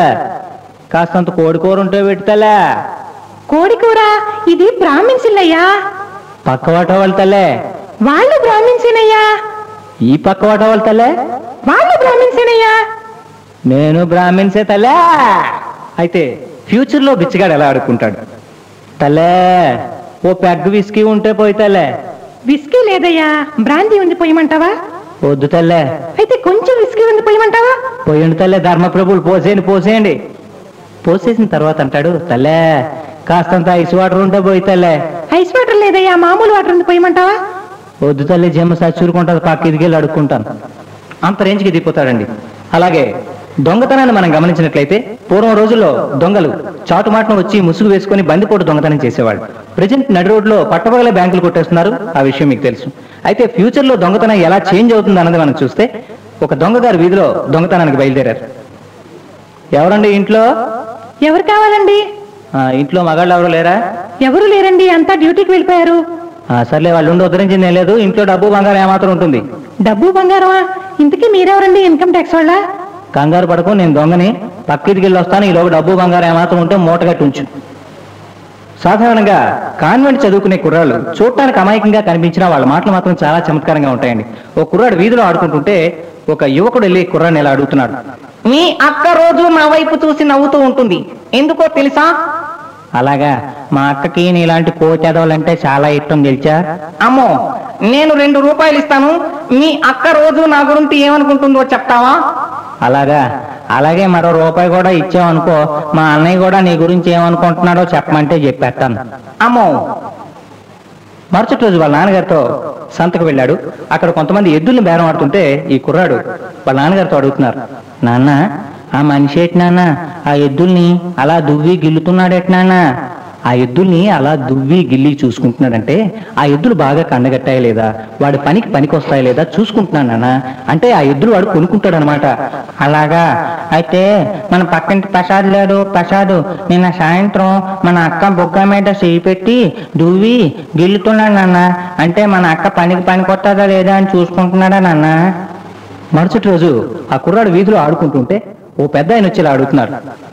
కాస్తంత కోడికూర ఉంటే పెట్టుతలే కోడి కూర ఇది బ్రాహ్మిన్సులయ్యా పక్కవాట వాళ్ళ తల్లే వాళ్ళు బ్రాహ్మిన్సేనయ్యా ఈ పక్కవాట వాళ్ళ తల్లే వాళ్ళు బ్రాహ్మిన్సేనయ్యా నేను బ్రాహ్మిన్సే తల్లే అయితే ఫ్యూచర్ లో బిచ్చగాడు ఎలా ఆడుకుంటాడు తల్లే ఓ పెగ్ విస్కీ ఉంటే పోయి తల్లే విస్కీ లేదయ్యా బ్రాందీ ఉంది పోయమంటావా వద్దు తల్లే అయితే కొంచెం విస్కీ ఉంది పోయమంటావా పోయండి తల్లే ధర్మప్రభులు పోసేయండి పోసేయండి పోసేసిన తర్వాత అంటాడు తల్లే కాస్తంత ఐస్ వాటర్ ఉంటే పోయి తల్లే ఐస్ వాటర్ లేదయ్యా మామూలు వాటర్ ఉంది పోయమంటావా వద్దు తల్లి జమ్మ సచ్చూరుకుంటుంది పక్క ఇదికెళ్ళి అడుక్కుంటాను అంత రేంజ్కి దిగిపోతాడండి అలాగే దొంగతనాన్ని మనం గమనించినట్లయితే పూర్వం రోజుల్లో దొంగలు చాటుమాటను వచ్చి ముసుగు వేసుకొని బందిపోటు దొంగతనం చేసేవాళ్ళు ప్రజెంట్ నడి రోడ్లో పట్టపగల బ్యాంకులు కొట్టేస్తున్నారు ఆ విషయం మీకు తెలుసు అయితే ఫ్యూచర్ లో దొంగతనం ఎలా చేంజ్ అవుతుంది అన్నది మనం చూస్తే ఒక దొంగ గారు వీధిలో దొంగతనానికి బయలుదేరారు ఎవరండి ఇంట్లో ఎవరు కావాలండి ఆ, ఇంట్లో మగాళ్ళు ఎవరు లేరా ఎవరు లేరండి అంతా డ్యూటీకి వెళ్ళిపోయారు ఆ, సర్లే వాళ్ళు ఉండి ఉద్ధరించింది ఏం లేదు ఇంట్లో డబ్బు బంగారం ఏమాత్రం ఉంటుంది డబ్బు బంగారమా ఇంతకీ మీరెవరండి ఇన్కమ్ ట్యాక్స్ వాళ్ళ కంగారు పడకు నేను దొంగని పక్కింటికి వెళ్ళి వస్తాను ఈలోగా డబ్బు బంగారం ఏమాత్రం ఉంటే మూట కట్టి ఉంచు సాధారణంగా కాన్వెంట్ చదువుకునే కుర్రాళ్ళు చూడటానికి అమాయకంగా కనిపించినా వాళ్ళ మాటలు మాత్రం చాలా చమత్కారంగా ఉంటాయండి ఓ కుర్రాడు వీధిలో ఆడుకుంటుంటే ఒక యువకుడు వెళ్ళి కుర్రాడిని ఇలా అడుగుతున్నాడు మీ అక్క రోజు నా వైపు చూసి నవ్వుతూ ఉంటుంది ఎందుకో తెలుసా అలాగా మా అక్కకి నీలాంటి కోచెదవాలంటే చాలా ఇష్టం తెలిచా అమ్మో నేను రెండు రూపాయలు ఇస్తాను మీ అక్క రోజు నా గురించి ఏమనుకుంటుందో చెప్తావా అలాగా అలాగే మరో రూపాయి కూడా ఇచ్చావనుకో మా అన్నయ్య కూడా నీ గురించి ఏమనుకుంటున్నాడో చెప్పమంటే చెప్పేస్తాను అమ్మో మరుసటి రోజు వాళ్ళ నాన్నగారితో సంతకు వెళ్ళాడు అక్కడ కొంతమంది ఎద్దుల్ని బేరం ఆడుతుంటే ఈ కుర్రాడు వాళ్ళ నాన్నగారితో అడుగుతున్నారు నాన్న ఆ మనిషి ఏటి నాన్న ఆ ఎద్దుల్ని అలా దువ్వి గిల్లుతున్నాడేటి నాన్న ఆ ఎద్దుల్ని అలా దువ్వి గిల్లి చూసుకుంటున్నాడంటే ఆ ఎద్దులు బాగా కండగట్టాయి లేదా వాడి పనికి పనికి వస్తాయి లేదా చూసుకుంటున్నాడు నాన్న అంటే ఆ ఎద్దులు వాడు కొనుక్కుంటాడు అనమాట అలాగా అయితే మన పక్కింటి ప్రసాద్ లేడు ప్రసాద్ నిన్న సాయంత్రం మన అక్క బొగ్గ మీద చేయి పెట్టి దువ్వి గిల్లుతున్నాడు నాన్న అంటే మన అక్క పనికి పనికి వస్తుందా లేదా అని చూసుకుంటున్నాడా నాన్న మరుసటి రోజు ఆ కుర్రాడు వీధిలో ఆడుకుంటుంటే ఓ పెద్ద ఆయన వచ్చి ఇలా అడుగుతున్నారు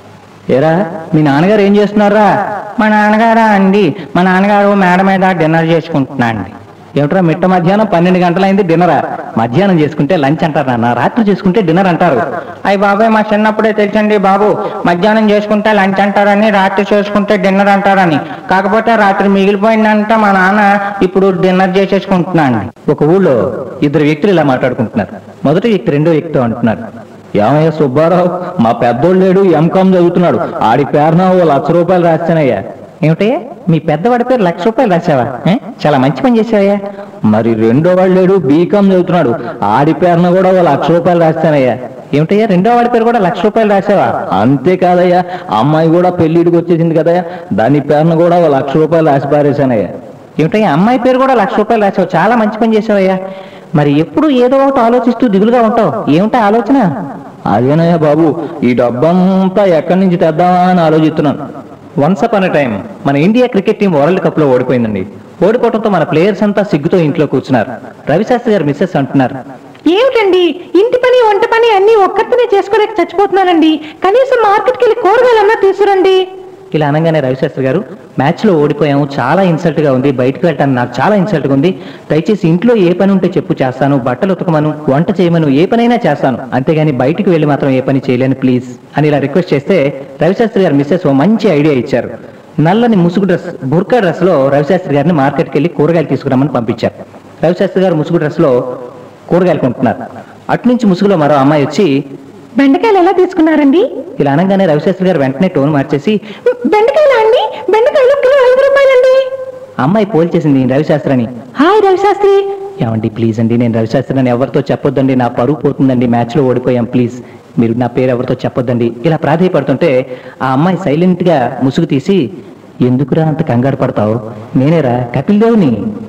ఏరా మీ నాన్నగారు ఏం చేస్తున్నారా మా నాన్నగారా అండి మా నాన్నగారు మేడ మీద డిన్నర్ చేసుకుంటున్నా అండి ఏమిట్రా మిట్ట మధ్యాహ్నం పన్నెండు గంటలైంది డిన్నరా మధ్యాహ్నం చేసుకుంటే లంచ్ అంటారు నాన్న రాత్రి చేసుకుంటే డిన్నర్ అంటారు అయ్యి బాబాయ్ మా చిన్నప్పుడే తెలుసండి బాబు మధ్యాహ్నం చేసుకుంటే లంచ్ అంటారని రాత్రి చేసుకుంటే డిన్నర్ అంటారని కాకపోతే రాత్రి మిగిలిపోయిందంటే మా నాన్న ఇప్పుడు డిన్నర్ చేసేసుకుంటున్నా అండి ఒక ఊళ్ళో ఇద్దరు వ్యక్తులు ఇలా మాట్లాడుకుంటున్నారు మొదటి వ్యక్తి రెండో వ్యక్తితో అంటున్నారు ఏమయ్య సుబ్బారావు మా పెద్దోడు లేడు ఎంకామ్ చదువుతున్నాడు ఆడి పేరున ఓ లక్ష రూపాయలు రాస్తానయ్యా ఏమిటి మీ పెద్దవాడి పేరు లక్ష రూపాయలు రాసావా ఏ? చాలా మంచి పని చేసావయ్యా మరి రెండో వాడు లేడు బీకామ్ చదువుతున్నాడు ఆడి పేరున కూడా ఓ లక్ష రూపాయలు రాస్తానయ్యా ఏమిటయ్యా రెండో వాడి పేరు కూడా లక్ష రూపాయలు రాసావా అంతేకాదయ్యా అమ్మాయి కూడా పెళ్లిడికి వచ్చేసింది కదయ్యా దాని పేరున కూడా ఓ లక్ష రూపాయలు రాసి పారేశానయ్యా ఏమిటయ్యా అమ్మాయి పేరు కూడా లక్ష రూపాయలు రాసావు చాలా మంచి పని చేసావయ్యా మరి ఎప్పుడు ఏదో ఒకటి ఆలోచిస్తూ దిగులుగా ఉంటావు ఏమిటా ఆలోచన అదేనయ్యా బాబు ఈ డబ్బంతా ఎక్కడి నుంచి తెద్దామా అని ఆలోచిస్తున్నాను వన్స్ అపాన్ టైం మన India cricket team world cup లో ఓడిపోయిందండి ఓడిపోవడంతో మన ప్లేయర్స్ అంతా సిగ్గుతో ఇంట్లో కూర్చున్నారు రవిశాస్త్రి గారు మిస్సెస్ అంటున్నారు ఏమిటండి ఇంటి పని వంట పని అన్ని ఒక్కరితోనే చేసుకోలేక చచ్చిపోతున్నానండి కనీసం మార్కెట్కి వెళ్ళి కూరగాయలన్నా తీసుకురండి ఇలా అనగానే రవిశాస్త్రి గారు మ్యాచ్ లో ఓడిపోయాము చాలా ఇన్సల్ట్ గా ఉంది బయటకు వెళ్ళటానికి నాకు చాలా ఇన్సల్ట్ గా ఉంది దయచేసి ఇంట్లో ఏ పని ఉంటే చెప్పు చేస్తాను బట్టలు ఉతకమను వంట చేయమను ఏ పనైనా చేస్తాను అంతేగాని బయటికి వెళ్ళి మాత్రం ఏ పని చేయలేను ప్లీజ్ అని ఇలా రిక్వెస్ట్ చేస్తే రవిశాస్త్రి గారు మిస్సెస్ ఓ మంచి ఐడియా ఇచ్చారు నల్లని ముసుగు డ్రెస్ బుర్కా డ్రెస్ లో రవిశాస్త్రి గారిని మార్కెట్కి వెళ్ళి కూరగాయలు తీసుకురమ్మని పంపించారు రవిశాస్త్రి గారు ముసుగు డ్రెస్ లో కూరగాయలు కొంటున్నారు అట్నుంచి ముసుగులో మరో అమ్మాయి వచ్చి బెండకాయలు ఎలా తీసుకున్నారండి ఇలా అనగానే రవిశాస్త్రి గారు వెంటనే టోన్ మార్చేసి బెండకాయలా అండి బెండకాయలు కిలో ఐదు రూపాయలండి అమ్మాయి పోల్చేసింది రవిశాస్త్రిని హాయ్ రవిశాస్త్రి ఏమండి ప్లీజ్ అండి నేను రవిశాస్త్రి అని ఎవరితో చెప్పొద్దండి నా పరువు పోతుందండి మ్యాచ్ లో ఓడిపోయాం ప్లీజ్ మీరు నా పేరు ఎవరితో చెప్పొద్దండి ఇలా ప్రాధేయపడుతుంటే ఆ అమ్మాయి సైలెంట్ గా ముసుగు తీసి ఎందుకురా అంత కంగారు పడతావు నేనేరా కపిల్ దేవుని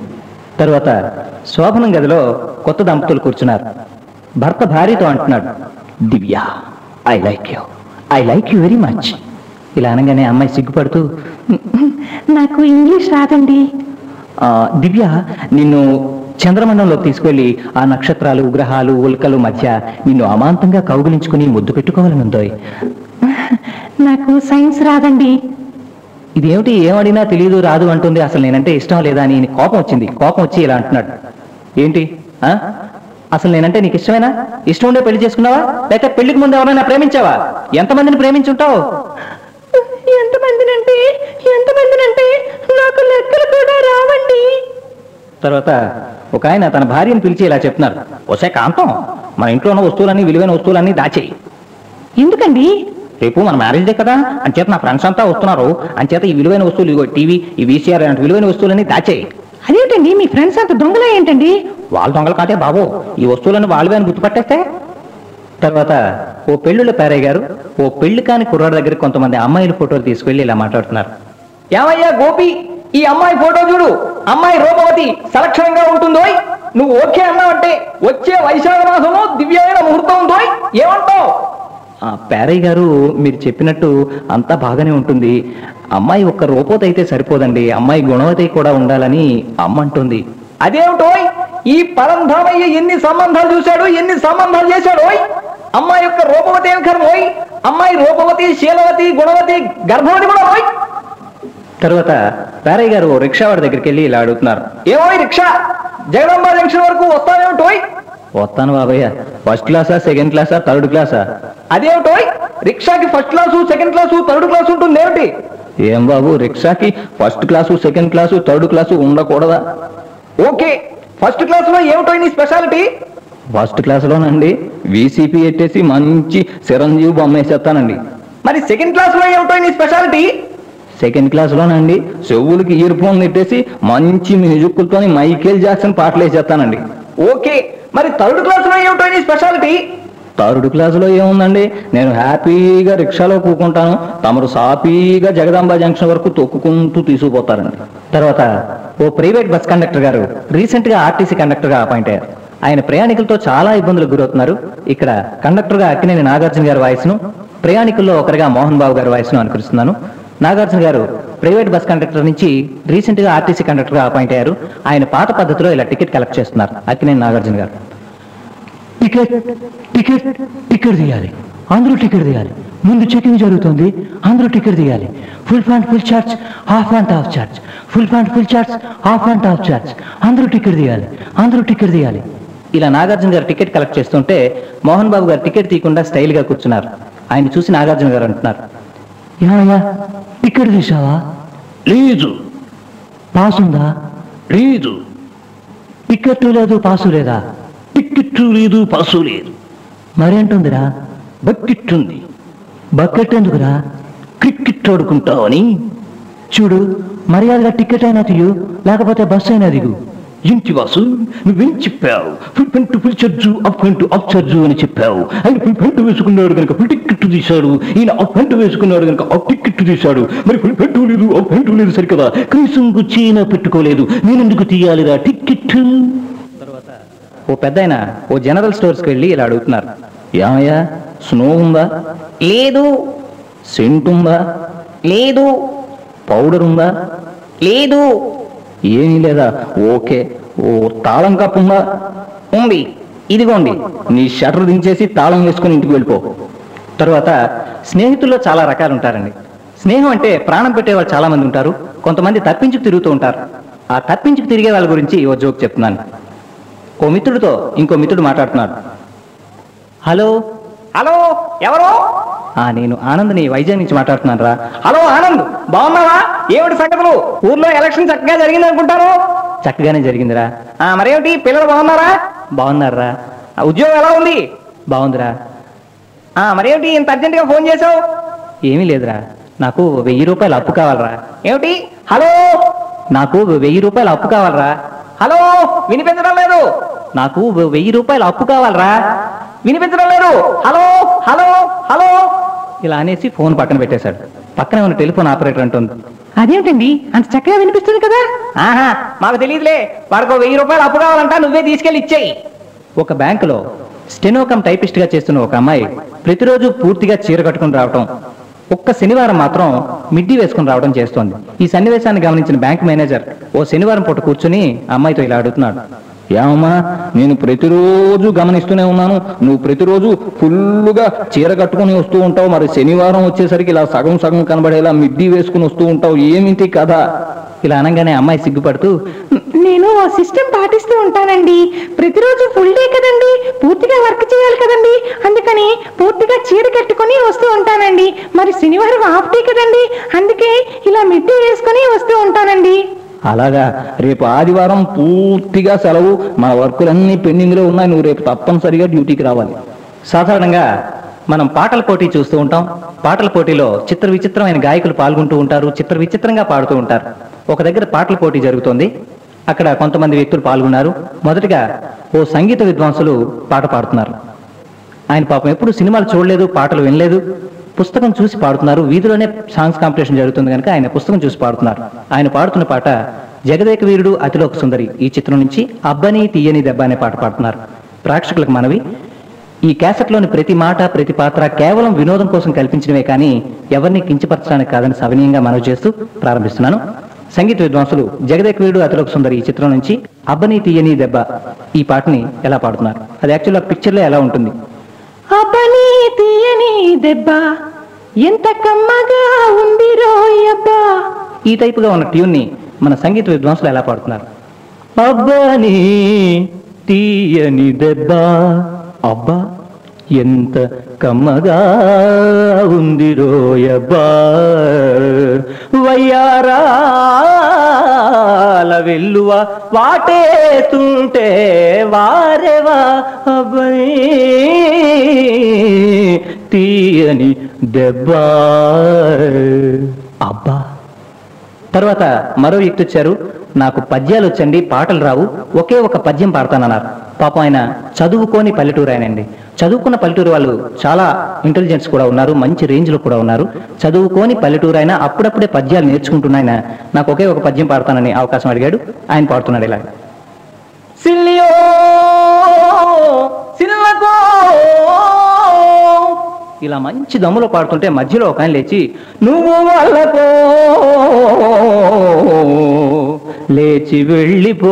తర్వాత శోభనం గదిలో కొత్త దంపతులు కూర్చున్నారు భర్త భార్యతో అంటున్నాడు Divya I like you I like you very much ఇలా అనగానే అమ్మాయి సిగ్గుపడుతూ నాకు ఇంగ్లీష్ రాదండి ఆ, దివ్య నిన్ను చంద్రమండలంలోకి తీసుకెళ్లి ఆ నక్షత్రాలు గ్రహాలు ఉల్కలు మధ్య నిన్ను అమాంతంగా కౌగులించుకుని ముద్దు పెట్టుకోవాలనుందోయ్ నాకు సైన్స్ రాదండి ఇదేమిటి ఏమడినా తెలియదు రాదు అంటుంది అసలు నేనంటే ఇష్టం లేదా అని ఈయన కోపం వచ్చింది కోపం వచ్చి ఇలా అంటున్నాడు ఏంటి ఆ? అసలు నేనంటే నీకు ఇష్టమేనా ఇష్టం ఉండే పెళ్లి చేసుకున్నావా లేకపోతే పెళ్లికి ముందు ఎవరైనా ప్రేమించావా ఎంతమందిని ప్రేమించుంటావు ఎంతమందినంటే ఎంతమందినంటే నాకు లెక్కలు కూడా రావండి తర్వాత ఒక ఆయన తన భార్యను పిలిచి ఇలా చెప్తున్నారు వసే కాంతం మన ఇంట్లో ఉన్న వస్తువులన్నీ విలువైన వస్తువులన్నీ దాచేయి ఎందుకండి రేపు మన మ్యారేజ్ డే కదా అంచేత నా ఫ్రెండ్స్ అంతా వస్తున్నారు అంచేత ఈ విలువైన వస్తువులు ఇదిగో టీవీ ఈ వీసీఆర్ లాంటి విలువైన వస్తువులన్నీ దాచేయి అదేంటండి మీ ఫ్రెండ్స్ అంత దొంగలా ఏంటండి వాళ్ళ దొంగలు కాదే బాబు ఈ వస్తువులను వాళ్ళవే అని గుర్తుపట్టేస్తే తర్వాత ఓ పెళ్ళిళ్ళ పేరయ్య గారు ఓ పెళ్లి కాని కుర్రాడు దగ్గర కొంతమంది అమ్మాయిల ఫోటోలు తీసుకెళ్లి ఇలా మాట్లాడుతున్నారు ఏమయ్యా గోపి ఈ అమ్మాయి ఫోటో చూడు అమ్మాయి రూపవతి సలక్షణంగా ఉంటుందో నువ్వు ఓకే అన్నావంటే వచ్చే వైశాఖ మాసంలో దివ్యమైన ముహూర్తం ఉందో ఏమంటావు ఆ పేరయ్య గారు మీరు చెప్పినట్టు అంతా బాగానే ఉంటుంది అమ్మాయి ఒక్క రూపోతి అయితే సరిపోదండి అమ్మాయి గుణవతి కూడా ఉండాలని అమ్మ అంటుంది అదేమిటోయ్ ఈ పరంధామయ్య ఎన్ని సంబంధాలు చూశాడు ఎన్ని సంబంధాలు చేశాడోయ్ అమ్మాయి యొక్క రూపవతి ఏం కర్మోయ్ అమ్మాయి రూపవతి శీలవతి గుణవతి గర్భవతి కూడా ఓయ్ తర్వాత పేరయ్య గారు ఓ రిక్షా వాడి దగ్గరికి వెళ్ళి ఇలా అడుగుతున్నారు ఏమోయ్ రిక్షా జగదంబ జంక్షన్ వరకు వస్తావేమిటోయ్ వస్తాను బాబయ్య ఫస్ట్ క్లాసా సెకండ్ క్లాసా థర్డ్ క్లాసా అదేమిటోయ్ రిక్షాకి first class second class third class ఉంటుంది ఏమిటి ఏం బాబు రిక్షాకి first class second class third class ఉండకూడదా ఓకే ఫస్ట్ క్లాస్ లో ఏమిటో నీ స్పెషాలిటీ ఫస్ట్ క్లాసులోనండి వీసీపీ ఎట్టేసి మంచి చిరంజీవి బొమ్మ వేసేస్తానండి మరి సెకండ్ క్లాస్ లో ఏమిటో నీ స్పెషాలిటీ సెకండ్ క్లాసులోనండి చెవులకి ఇయర్ ఫోన్ పెట్టేసి మంచి మ్యూజిక్లతో మైకేల్ జాక్సన్ పాటలు వేసేస్తానండి ఓకే మరి థర్డ్ క్లాస్ లో ఏమిటో నీ స్పెషాలిటీ థర్డ్ క్లాసులో ఏముందండి నేను హ్యాపీగా రిక్షాలో కూకుంటాను తమరు సాపీగా జగదాంబ జంక్షన్ వరకు తొక్కుకుంటూ తీసుకుపోతారండి తర్వాత ఓ ప్రైవేట్ బస్ కండక్టర్ గారు రీసెంట్ గా ఆర్టీసీ కండక్టర్ గా అపాయింట్ అయ్యారు ఆయన ప్రయాణికులతో చాలా ఇబ్బందులకు గురవుతున్నారు ఇక్కడ కండక్టర్ గా అక్కినేని నాగార్జున గారి వాయిస్ ను ప్రయాణికుల్లో ఒకరిగా మోహన్ బాబు గారి వాయిస్ ను అనుకరిస్తున్నాను నాగార్జున గారు ప్రైవేట్ బస్ కండక్టర్ నుంచి రీసెంట్ గా ఆర్టీసీ కండక్టర్ గా అపాయింట్ అయ్యారు ఆయన పాత పద్ధతిలో ఇలా టికెట్ కలెక్ట్ చేస్తున్నారు అక్కినేని నాగార్జున గారు టికెట్ టికెట్ టికెట్ తీయాలి అందరూ టికెట్ తీయాలి ముందు చెకింగ్ జరుగుతుంది అందరూ టికెట్ తీయాలి full pant full charge half pant half charge full pant full charge half pant half charge అందరూ టికెట్ తీయాలి అందరూ టికెట్ తీయాలి ఇలా నాగార్జున గారు టికెట్ కలెక్ట్ చేస్తుంటే మోహన్ బాబు గారు టికెట్ తీయకుండా స్టైల్ గా కూర్చున్నారు ఆయన చూసి నాగార్జున గారు అంటున్నారు ఏమయ్యా టికెట్ తీసావా లేదు పాస్ ఉందా లేదు టికెట్ లేదు పాసు లేదా టికెట్ లేదు పాసు లేదు మరేంటుందిరా బకెట్ ఉంది బకెట్ ఎందుకురా క్రికెట్ ఆడుకుంటావని చూడు మర్యాదగా టికెట్ అయినా తీయు లేకపోతే బస్సు అయినా దిగు ఇంటి వాసు నువ్వేం చెప్పావు full pant full charge half pant half charge అని చెప్పావు ఆయన ఫుల్ పెంటు వేసుకున్నాడు కనుక ఫుల్ టికెట్ తీశాడు ఈయన అప్ పెంటు వేసుకున్నాడు కనుక అప్ టికెట్ తీశాడు మరి ఫుల్ పెంటు లేదు అప్ పెంటు లేదు సరికదా కనీసం చీన పెట్టుకోలేదు నేనెందుకు తీయాలిరా టికెట్ ఓ పెద్ద ఓ జనరల్ స్టోర్స్కి వెళ్ళి ఇలా అడుగుతున్నారు ఏమయ్యా స్నో ఉందా లేదు సెంట్ ఉందా లేదు పౌడర్ ఉందా లేదు ఏమీ లేదా ఓకే ఓ తాళం కప్పు ఉందా ఉంది ఇదిగోండి నీ షటర్ దించేసి తాళం వేసుకుని ఇంటికి వెళ్ళిపో తర్వాత స్నేహితుల్లో చాలా రకాలు ఉంటారండి స్నేహం అంటే ప్రాణం పెట్టేవాళ్ళు చాలా మంది ఉంటారు కొంతమంది తప్పించుకు తిరుగుతూ ఉంటారు ఆ తప్పించుకు తిరిగే వాళ్ళ గురించి ఓ జోక్ చెప్తున్నాను ఓ మిత్రుడితో ఇంకో మిత్రుడు మాట్లాడుతున్నాడు హలో హలో ఎవరు ఆ నేను ఆనంద్ని వైజాగ్ నుంచి మాట్లాడుతున్నాను రా హలో ఆనంద్ బాగున్నావా ఏమిటి సంగతులు ఊర్లో ఎలక్షన్ చక్కగా జరిగింది అనుకుంటారు చక్కగానే జరిగిందిరా ఆ, మరేమిటి పిల్లలు బాగున్నారా బాగున్నారా ఆ, ఉద్యోగం ఎలా ఉంది బాగుందిరా ఆ, మరేమిటి ఇంత అర్జెంట్ గా ఫోన్ చేసావు ఏమీ లేదురా నాకు వెయ్యి రూపాయలు అప్పు కావాలరా ఏమిటి హలో నాకు వెయ్యి రూపాయలు అప్పు కావాలరా హలో వినిపించడం లేదు నాకు వెయ్యి రూపాయలు అప్పు కావాలరా వినిపించడం లేదు హలో హలో హలో ఇలా అనేసి ఫోన్ పక్కన పెట్టేశాడు పక్కనే ఉన్న టెలిఫోన్ ఆపరేటర్ అంటుంది అదేమిటండి అంత చక్కగా వినిపిస్తుంది కదా ఆహా మాకు తెలియదులే వాడికి వెయ్యి రూపాయలు అప్పు కావాలంట నువ్వే తీసుకెళ్ళి ఇచ్చేయి ఒక బ్యాంకులో స్టెనోకమ్ టైపిస్ట్ గా చేస్తున్న ఒక అమ్మాయి ప్రతిరోజు పూర్తిగా చీర కట్టుకుని రావటం ఒక్క శనివారం మాత్రం మిడ్డీ వేసుకుని రావడం చేస్తోంది ఈ సన్నివేశాన్ని గమనించిన బ్యాంక్ మేనేజర్ ఓ శనివారం పూట కూర్చుని ఆ అమ్మాయితో ఇలా అడుగుతున్నాడు ఏమమ్మా నేను ప్రతిరోజు గమనిస్తూనే ఉన్నాను నువ్వు ప్రతిరోజు ఫుల్లుగా చీర కట్టుకుని వస్తూ ఉంటావు మరి శనివారం వచ్చేసరికి ఇలా సగం సగం కనబడేలా మిడ్డీ వేసుకుని వస్తూ ఉంటావు ఏమిటి కథ ఇలా అనగానే అమ్మాయి సిగ్గుపడుతూ నేను ఆ సిస్టమ్ పాటిస్తూ ఉంటానండి ప్రతిరోజు ఫుల్ డే కదండి పూర్తిగా వర్క్ చేయాలి కదండి అందుకని పూర్తిగా చీర కట్టుకొని వస్తూ ఉంటానండి మరి శనివారం హాఫ్ డే కదండి అందుకే ఇలా మిడ్డీ వేసుకొని వస్తూ ఉంటానండి అలాగా రేపు ఆదివారం పూర్తిగా సెలవు మన వర్కులన్నీ పెండింగ్ లో ఉన్నాయి నువ్వు రేపు తప్పనిసరిగా డ్యూటీకి రావాలి సాధారణంగా మనం పాటల పోటీ చూస్తూ ఉంటాం పాటల పోటీలో చిత్ర విచిత్రమైన గాయకులు పాల్గొంటూ ఉంటారు చిత్ర విచిత్రంగా పాడుతూ ఉంటారు ఒక దగ్గర పాటల పోటీ జరుగుతోంది అక్కడ కొంతమంది వ్యక్తులు పాల్గొన్నారు మొదటిగా ఓ సంగీత విద్వాంసులు పాట పాడుతున్నారు ఆయన పాపం ఎప్పుడు సినిమాలు చూడలేదు పాటలు వినలేదు పుస్తకం చూసి పాడుతున్నారు వీధిలోనే సాంగ్స్ కాంపిటీషన్ జరుగుతుంది కనుక ఆయన పుస్తకం చూసి పాడుతున్నారు ఆయన పాడుతున్న పాట జగదేక వీరుడు అతిలోక సుందరి ఈ చిత్రం నుంచి అబ్బని తీయని దెబ్బ అనే పాట పాడుతున్నారు ప్రేక్షకులకు మనవి ఈ క్యాసెట్లోని ప్రతి మాట ప్రతి పాత్ర కేవలం వినోదం కోసం కల్పించినవే కానీ ఎవరిని కించపరచడానికి కాదని సవినీయంగా మనవి చేస్తూ ప్రారంభిస్తున్నాను సంగీత విద్వాంసులు జగదేక వీరుడు అతిలోక సుందరి ఈ చిత్రం నుంచి అబ్బని తీయని దెబ్బ ఈ పాటని ఎలా పాడుతున్నారు అది యాక్చువల్గా పిక్చర్లో ఎలా ఉంటుంది అబ్బని తీయని దెబ్బ ఎంత కమ్మగా ఉంది రోయబ్బా ఈ టైపుగా ఉన్న ట్యూన్ ని మన సంగీత విద్వాంసులు ఎలా పాడుతున్నారు అబ్బాని తీయని దెబ్బ అబ్బా ఎంత కమ్మగా ఉంది రోయబ్బా వయ్యారాల వెల్లువ వాటేస్తుంటే వారేవా అబ్బాయి తీయని దెబ్బ అబ్బా తర్వాత మరో వ్యక్తి వచ్చారు నాకు పద్యాలు వచ్చండి పాటలు రావు ఒకే ఒక పద్యం పాడతానన్నారు పాపం ఆయన చదువుకోని పల్లెటూరు ఆయనండి చదువుకున్న పల్లెటూరు వాళ్ళు చాలా ఇంటెలిజెన్స్ కూడా ఉన్నారు మంచి రేంజ్ లో కూడా ఉన్నారు చదువుకోని పల్లెటూరు ఆయన అప్పుడప్పుడే పద్యాలు నేర్చుకుంటున్న ఆయన నాకు ఒకే ఒక పద్యం పాడతానని అవకాశం అడిగాడు ఆయన పాడుతున్నాడు ఇలా సిల్లియో సిల్లకో ఇలా మంచి దమ్ములో పాడుతుంటే మధ్యలో ఒక ఆయన లేచి నువ్వు వాళ్ళకో లేచి వెళ్ళిపో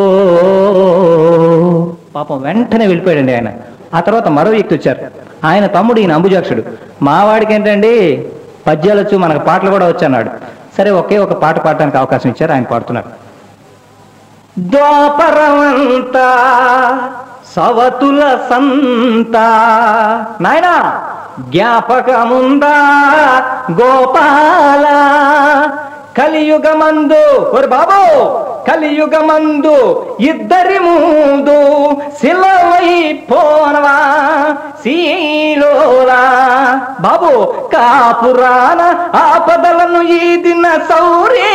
పాపం వెంటనే వెళ్ళిపోయాడండి ఆయన ఆ తర్వాత మరో వ్యక్తి వచ్చారు ఆయన తమ్ముడు ఈయన అంబుజాక్షుడు మా వాడికి ఏంటండి పద్యాలు వచ్చు మనకు పాటలు కూడా వచ్చు అన్నాడు సరే ఒకే ఒక పాట పాడడానికి అవకాశం ఇచ్చారు ఆయన పాడుతున్నారు ద్వాపరమంతా సవతుల సంత నాయనా జ్ఞాపకముందా గోపాల కలియుగమందు ఒరు బాబు కలియుగమందు ఇద్దరి ముందు శిలవై పోనవా శీలోలా బాబు కాపురాన ఆపదలను ఈ దిన సౌరే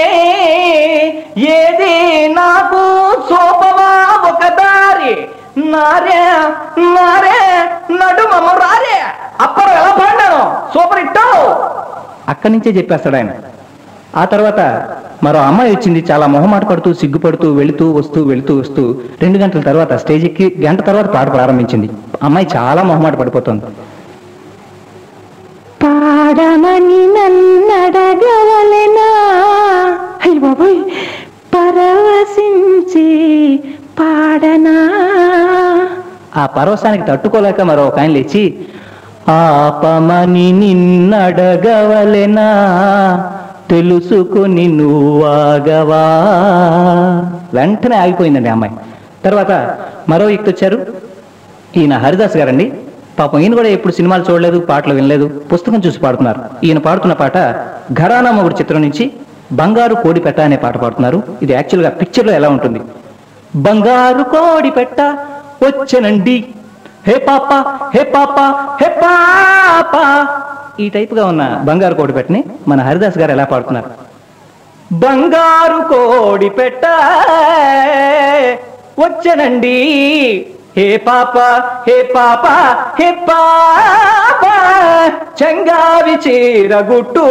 ఏది నాకు సోపవా ఒక దారి నారే నారే నడుమము రారే అప్పరు ఎలా పాడాను సూపర్ ఇట్టావు అక్కడి నుంచే చెప్పేస్తాడు ఆయన ఆ తర్వాత మరో అమ్మాయి వచ్చింది చాలా మొహమాట పడుతూ సిగ్గుపడుతూ వెళుతూ వస్తూ వెళుతూ వస్తూ రెండు గంటల తర్వాత స్టేజ్ ఎక్కి గంట తర్వాత పాట ప్రారంభించింది అమ్మాయి చాలా మొహమాట పడిపోతుంది పాడమని నన్నడగవలెనా అయ్య బాబోయ్ పరవశించి పాడనా ఆ పరవశానికి తట్టుకోలేక మరో ఒక ఆయన లేచి ఆపమని నిన్నడగవలెనా తెలుసుకొని నువ్వాగవా వెంటనే ఆగిపోయిందండి ఆ అమ్మాయి తర్వాత మరో వ్యక్తి వచ్చారు ఈయన హరిదాస్ గారండి పాపం ఈయన కూడా ఎప్పుడు సినిమాలు చూడలేదు పాటలు వినలేదు పుస్తకం చూసి పాడుతున్నారు ఈయన పాడుతున్న పాట ఘరానా మొగుడు చిత్రం నుంచి బంగారు కోడి పెట్ట అనే పాట పాడుతున్నారు ఇది యాక్చువల్గా పిక్చర్లో ఎలా ఉంటుంది బంగారు కోడి పెట్ట వచ్చనండి హే పాప హే పాప హే పాప ఈ టైపుగా ఉన్న బంగారు కోడి పెట్టని మన హరిదాస్ గారు ఎలా పాడుతున్నారు బంగారు కోడి పెట్ట వచ్చనండి హే పాప హే పాప హే పాప చంగావి చీరగుట్టు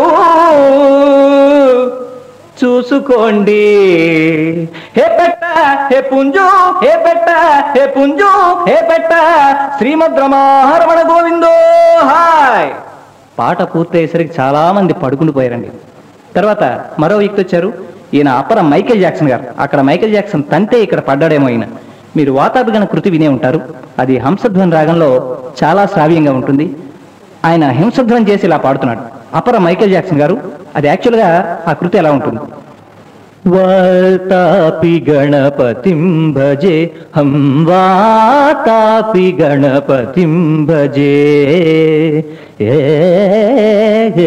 చూసుకోండి హే పెట్ట హే పుంజు హే పెట్ట హే పుంజు హే పెట్ట శ్రీమద్ రమారమణ గోవిందో హాయ్ పాట పూర్తయ్యేసరికి చాలా మంది పడుకుని పోయారండి తర్వాత మరో వ్యక్తి వచ్చారు ఈయన అపర మైకేల్ జాక్సన్ గారు అక్కడ మైకేల్ జాక్సన్ తంతే ఇక్కడ పడ్డాడేమో ఈయన మీరు వాతాభిగణ కృతి వినే ఉంటారు అది హంసధ్వని రాగంలో చాలా శ్రావ్యంగా ఉంటుంది ఆయన హింసధ్వని చేసి ఇలా పాడుతున్నాడు అపర మైకేల్ జాక్సన్ గారు అది యాక్చువల్గా ఆ కృతి ఎలా ఉంటుంది వాతాపి గణపతిం భజే హం వాతాపి గణపతిం భజే ఏ, ఏ,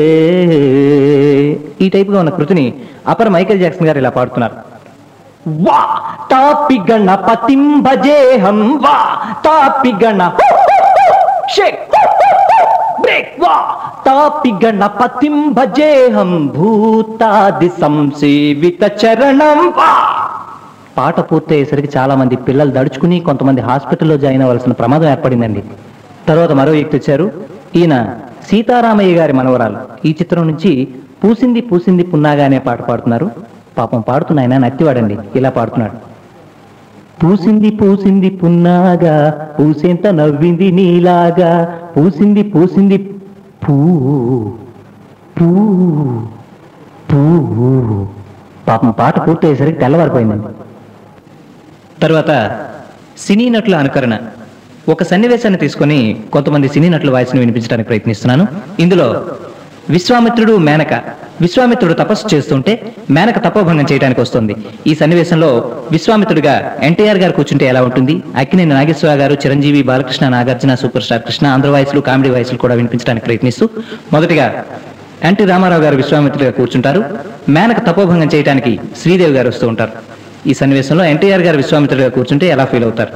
ఈ టైపుగా ఉన్న కృతిని అపర మైకేల్ జాక్సన్ గారు ఇలా పాడుతున్నారు వా తాపి గణపతిం భజేహం వా తాపి గణ షేక్ బ్రేక్ వా తాపి గణపతిం భజేహం భూతాది సంసేవిత చరణం వా పాట పూర్తయ్యేసరికి చాలా మంది పిల్లలు దడుచుకుని కొంతమంది హాస్పిటల్లో జాయిన్ అవ్వాల్సిన ప్రమాదం ఏర్పడిందండి తర్వాత మరో వ్యక్తి వచ్చారు ఈయన సీతారామయ్య గారి మనవరాలు ఈ చిత్రం నుంచి పూసింది పూసింది పున్నాగా అనే పాట పాడుతున్నారు పాపం పాడుతున్న ఆయన నత్తివాడండి ఇలా పాడుతున్నాడు పూసింది పూసింది పున్నాగా పూసేంత నవ్వింది నీలాగా పూసింది పూసింది పూ పూ పూ పాపం పాట పూర్తయ్యేసరికి తెల్లవారిపోయిందండి తర్వాత సినీ నటుల అనుకరణ ఒక సన్నివేశాన్ని తీసుకొని కొంతమంది సినీ నటుల వాయిస్ని వినిపించడానికి ప్రయత్నిస్తున్నాను ఇందులో విశ్వామిత్రుడు మేనక విశ్వామిత్రుడు తపస్సు చేస్తుంటే మేనక తపోభంగం చేయడానికి వస్తుంది ఈ సన్నివేశంలో విశ్వామిత్రుడిగా ఎన్టీఆర్ గారు కూర్చుంటే ఎలా ఉంటుంది అక్కినేని నాగేశ్వర గారు చిరంజీవి బాలకృష్ణ నాగార్జున సూపర్ స్టార్ కృష్ణ ఆంధ్ర వాయిస్లు కామెడీ వాయిస్లు కూడా వినిపించడానికి ప్రయత్నిస్తూ మొదటిగా ఎన్టీ రామారావు గారు విశ్వామిత్రుడిగా కూర్చుంటారు మేనక తపోభంగం చేయడానికి శ్రీదేవి గారు వస్తూ ఉంటారు ఈ సన్నివేశంలో ఎన్టీఆర్ గారు విశ్వామిత్రుడిగా కూర్చుంటే ఎలా ఫీల్ అవుతారు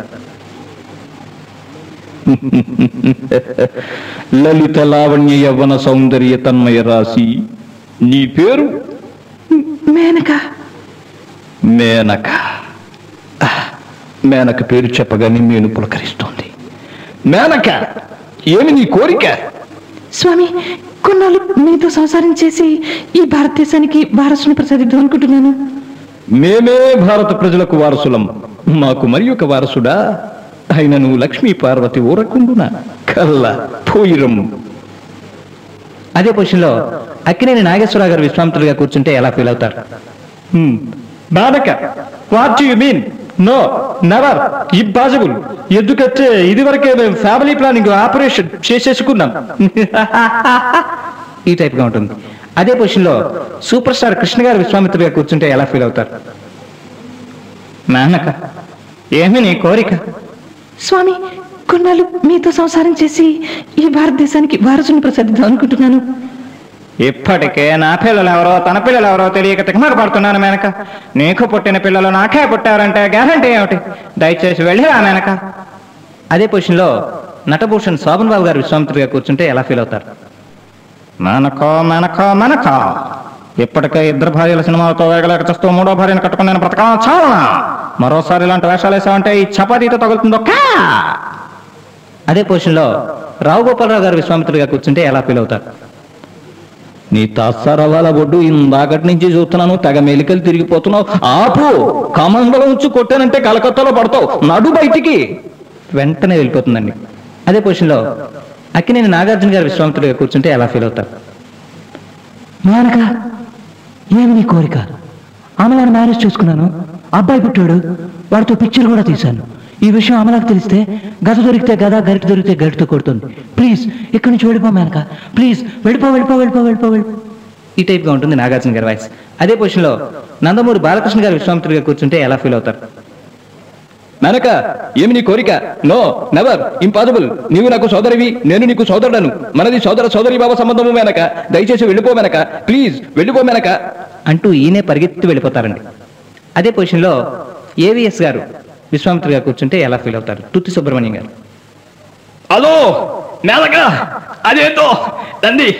లలిత లావణ్య యవ్వన సౌందర్య తన్మయ రాశి నీ పేరు మేనక మేనక మేనక పేరు చెప్పగానే నేను పులకరిస్తోంది మేనక ఏమి నీ కోరిక స్వామి కొన్నాళ్ళు మీతో సంసారం చేసి ఈ భారతదేశానికి వారసుని ప్రసాదిద్దాం అనుకుంటున్నాను మేమే భారత ప్రజలకు వారసులం మాకు మరి ఒక వారసుడా అయినను లక్ష్మీ పార్వతి ఊరకుండున కల్ల పోయిరమ్ము అదే పొజిషన్లో అక్కినేని నాగేశ్వరరావు గారు విశ్వామిత్రులుగా కూర్చుంటే ఎలా ఫీల్ అవుతారు బాధక what you mean no never impossible ఎందుకంటే ఇదివరకే మేము ఫ్యామిలీ ప్లానింగ్ ఆపరేషన్ చేసేసుకున్నాం ఈ టైప్గా ఉంటుంది అదే పొజిషన్లో సూపర్ స్టార్ కృష్ణ గారు విశ్వామిత్రులుగా కూర్చుంటే ఎలా ఫీల్ అవుతారు నాన్నక ఏమి నీ కోరిక స్వామి కొన్నాళ్ళు మీతో సంసారం చేసి ఈ భారతదేశానికి వారసుని ప్రసాదిద్దాం అనుకుంటున్నాను ఇప్పటికే నా పిల్లలు ఎవరో తన పిల్లలు ఎవరో తెలియక తికమక పడుతున్నాను మేనక నీకు పుట్టిన పిల్లలు నాకే పుట్టారంటే గ్యారంటీ ఏమిటి దయచేసి వెళ్ళి రా మేనక అదే పొజిషన్లో నటభూషణ్ శోభన్ బాబు గారు విశ్వామిత్రుడిగా కూర్చుంటే ఎలా ఫీల్ అవుతారు మనకో మనకో మనకో ఇప్పటికే ఇద్దరు భార్యల సినిమాలతో వేగలేక చేస్తూ మూడో భార్యను కట్టుకుని నేను బ్రతకాల చాలనా మరోసారి ఇలాంటి వేషాలు వేసామంటే ఈ చపాతీతో తగులుతుందో కా అదే పొజిషన్లో రావు గోపాలరావు గారు విశ్వామిత్రుడిగా కూర్చుంటే ఎలా ఫీల్ అవుతారు నీ తాసారవాల బొడ్డు ఇందాకటి నుంచి చూస్తున్నాను తెగ మెలికలు తిరిగిపోతున్నావు ఆపు కమండలో ఉంచి కొట్టానంటే కలకత్తాలో పడతావు నడు బయటికి వెంటనే వెళ్ళిపోతుందండి అదే పొజిషన్లో అక్కినేని నాగార్జున గారు విశ్వామిత్రుడిగా కూర్చుంటే ఎలా ఫీల్ అవుతారు మేనక ఏమి నీ కోరిక అమలాన్ని మ్యారేజ్ చేసుకున్నాను అబ్బాయి పుట్టాడు వాడితో పిక్చర్ కూడా తీశాను ఈ విషయం అమలకు తెలిస్తే గద దొరికితే గద గరిట దొరికితే గరిటతో కొడుతుంది ప్లీజ్ ఇక్కడి నుంచి వెళ్ళిపో మేనక ప్లీజ్ వెళ్ళిపో వెళ్ళిపో వెళ్ళిపో వెళ్ళిపో వెళ్ళిపో ఈ టైప్గా ఉంటుంది నాగార్జున గారి వాయిస్ అదే పొజిషన్లో నందమూరి బాలకృష్ణ గారు విశ్వామిత్రుడిగా కూర్చుంటే ఎలా ఫీల్ అవుతారు మెనక ఏమి నీ కోరిక నో నెవర్ ఇంపాసిబుల్ నీవు నాకు సోదరివి నేను నీకు సోదరుడను మనది సోదర సోదరి బాబా సంబంధము మేనక దయచేసి వెళ్ళిపో మెనక ప్లీజ్ వెళ్ళిపో మెనక అంటూ ఈయనే పరిగెత్తి వెళ్ళిపోతారండి అదే పొజిషన్లో ఏవిఎస్ గారు విశ్వామిత్రుడిగా కూర్చుంటే ఎలా ఫీల్ అవుతారు తుత్తి సుబ్రహ్మణ్యం గారు హలో మేనక అదేంటో తండ్రి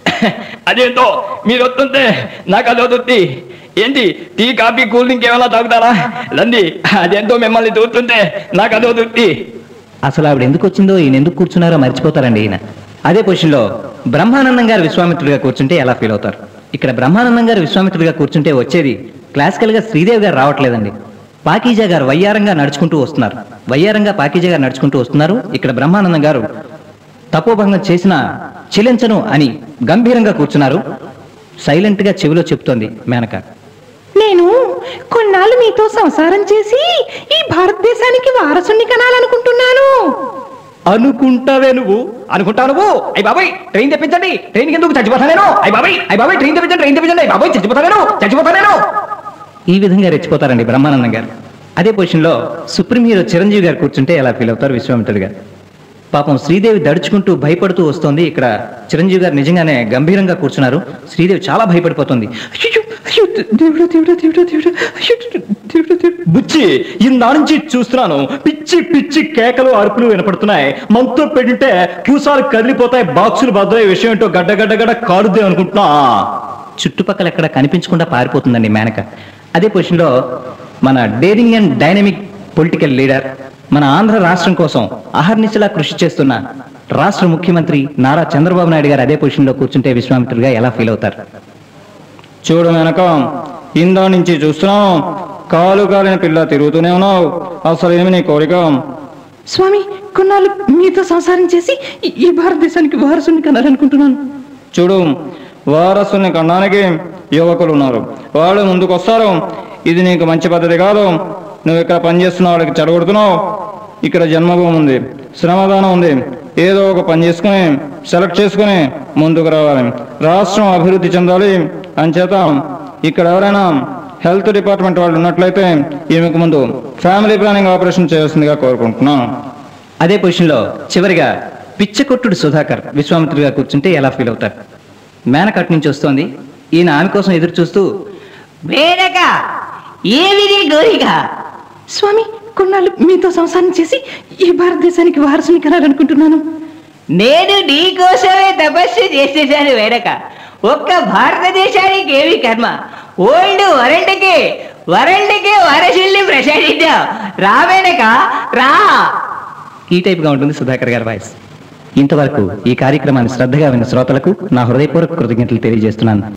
అదేంటో మీరు వస్తుంటే నాకు అది వద్దుద్ది ఏంటి టీ కాఫీ కూల్ డ్రింక్ ఏమైనా తాగుతారా లండి అదేంటో మిమ్మల్ని చూస్తుంటే నాకు అది వద్దుద్ది అసలు ఆవిడ ఎందుకు వచ్చిందో ఈయన ఎందుకు కూర్చున్నారో మర్చిపోతారండి ఈయన అదే పొజిషన్లో బ్రహ్మానందం గారు విశ్వామిత్రుడిగా కూర్చుంటే ఎలా ఫీల్ అవుతారు ఇక్కడ బ్రహ్మానందం గారు విశ్వామిత్రుడిగా కూర్చుంటే వచ్చేది క్లాసికల్ గా శ్రీదేవి గారు రావట్లేదండి పాకీజా గారు వయ్యారంగా నడుచుకుంటూ వస్తున్నారు వయ్యారంగా పాకీజా గారు నడుచుకుంటూ వస్తున్నారు ఇక్కడ బ్రహ్మానందం గారు తపోభంగం చేసిన చెలించను అని గంభీరంగా కూర్చున్నారు సైలెంట్ గా చెవిలో చెప్తోంది మేనక నేను కొన్నాళ్ళు మీతో సంసారం చేసి ఈ భారతదేశానికి వారసుని కనాలనుకుంటున్నాను అనుకుంటావే నువ్వు అనుకుంటావు నువ్వు అయ్యి బాబాయ్ ట్రైన్ తెప్పించండి ట్రైన్ ఎందుకు చచ్చిపోతా నేను అయ్యి బాబాయ్ అయ్యి బాబాయ్ ట్రైన్ తెప్పించండి ట్రైన్ తెప్పించండి అయ్యి బాబాయ్ చచ్చిపోతా నేను చచ్చిపోతా నేను ఈ విధంగా రెచ్చిపోతారండి బ్రహ్మానందం గారు అదే పొజిషన్లో సుప్రీం హీరో చిరంజీవి గారు కూర్చుంటే ఎలా ఫీల్ అవుతారు విశ్వామిత్రుడు గారు పాపం శ్రీదేవి దడుచుకుంటూ భయపడుతూ వస్తోంది ఇక్కడ చిరంజీవి గారు నిజంగానే గంభీరంగా కూర్చున్నారు శ్రీదేవి చాలా భయపడిపోతుంది అయ్యో, అయ్యో, దేవుడా, దేవుడా, దేవుడా, దేవుడా, అయ్యో, దేవుడా, దేవుడా. బుచ్చి ఇందా నుంచి చూస్తున్నాను పిచ్చి పిచ్చి కేకలు అరుపులు వినపడుతున్నాయి మనతో పెడితే పూసాలు కదిలిపోతాయి బాక్సులు భద్రయ్యే విషయం ఏంటో గడ్డ గడ్డ గడ్డ కారుద్దే అనుకుంటున్నా చుట్టుపక్కల ఎక్కడ కనిపించకుండా పారిపోతుందండి మేనక అదే పొజిషన్లో మన daring and dynamic political leader మన ఆంధ్ర రాష్ట్రం కోసం అహర్నిశలా కృషి చేస్తున్న రాష్ట్ర ముఖ్యమంత్రి నారా చంద్రబాబు నాయుడు గారు అదే పొజిషన్లో కూర్చుంటే విశ్వామిత్రుడిగా ఎలా ఫీల్ అవుతారు చూడు వెనక ఇందా నుంచి చూస్తున్నాం కాలు కాలిన పిల్ల తిరుగుతూనే ఉన్నావు అసలు ఏమి నీ కోరిక స్వామి కొన్నాళ్ళు మీతో సంసారం చేసి ఈ- ఈ భారతదేశానికి వారసుని కనాలనుకుంటున్నాను చూడు వారసుని కన్నానికి యువకులు ఉన్నారు వాళ్ళు ముందుకు వస్తారు ఇది నీకు మంచి పద్ధతి కాదు నువ్వు ఇక్కడ పనిచేస్తున్న వాళ్ళకి చెడగొడుతున్నావు ఇక్కడ జన్మభూమి ఉంది శ్రమదానం ఉంది ఏదో ఒక పని చేసుకుని సెలెక్ట్ చేసుకుని ముందుకు రావాలి రాష్ట్రం అభివృద్ధి చెందాలి అంచేత ఇక్కడ ఎవరైనా హెల్త్ డిపార్ట్మెంట్ వాళ్ళు ఉన్నట్లయితే ఈమెకు ముందు ఫ్యామిలీ ప్లానింగ్ ఆపరేషన్ చేయాల్సిందిగా కోరుకుంటున్నాను అదే పొజిషన్లో చివరిగా పిచ్చకొట్టుడు సుధాకర్ విశ్వామిత్రుడిగా కూర్చుంటే ఎలా ఫీల్ అవుతారు మేనకట్ నుంచి వస్తోంది ఈయన ఆమె కోసం ఎదురు చూస్తూ వేరక ఏమి నీ కోరిక స్వామి కొన్నాళ్ళు మీతో సంసారం చేసి ఈ భారతదేశానికి వారసుని కనాలనుకుంటున్నాను నేను నీ కోసమే తపస్సు చేసేసాను వేరక ఒక్క భారతదేశానికి ఏమి కర్మ ఓల్డ్ వరల్డ్కి వరండికి వరసిల్లి ప్రసాదిద్ద రావేనక రా ఈ టైప్గా ఉంటుంది సుధాకర్ గారి వాయిస్ ఇంతవరకు ఈ కార్యక్రమాన్ని శ్రద్ధగా విన్న శ్రోతలకు నా హృదయపూర్వక కృతజ్ఞతలు తెలియజేస్తున్నాను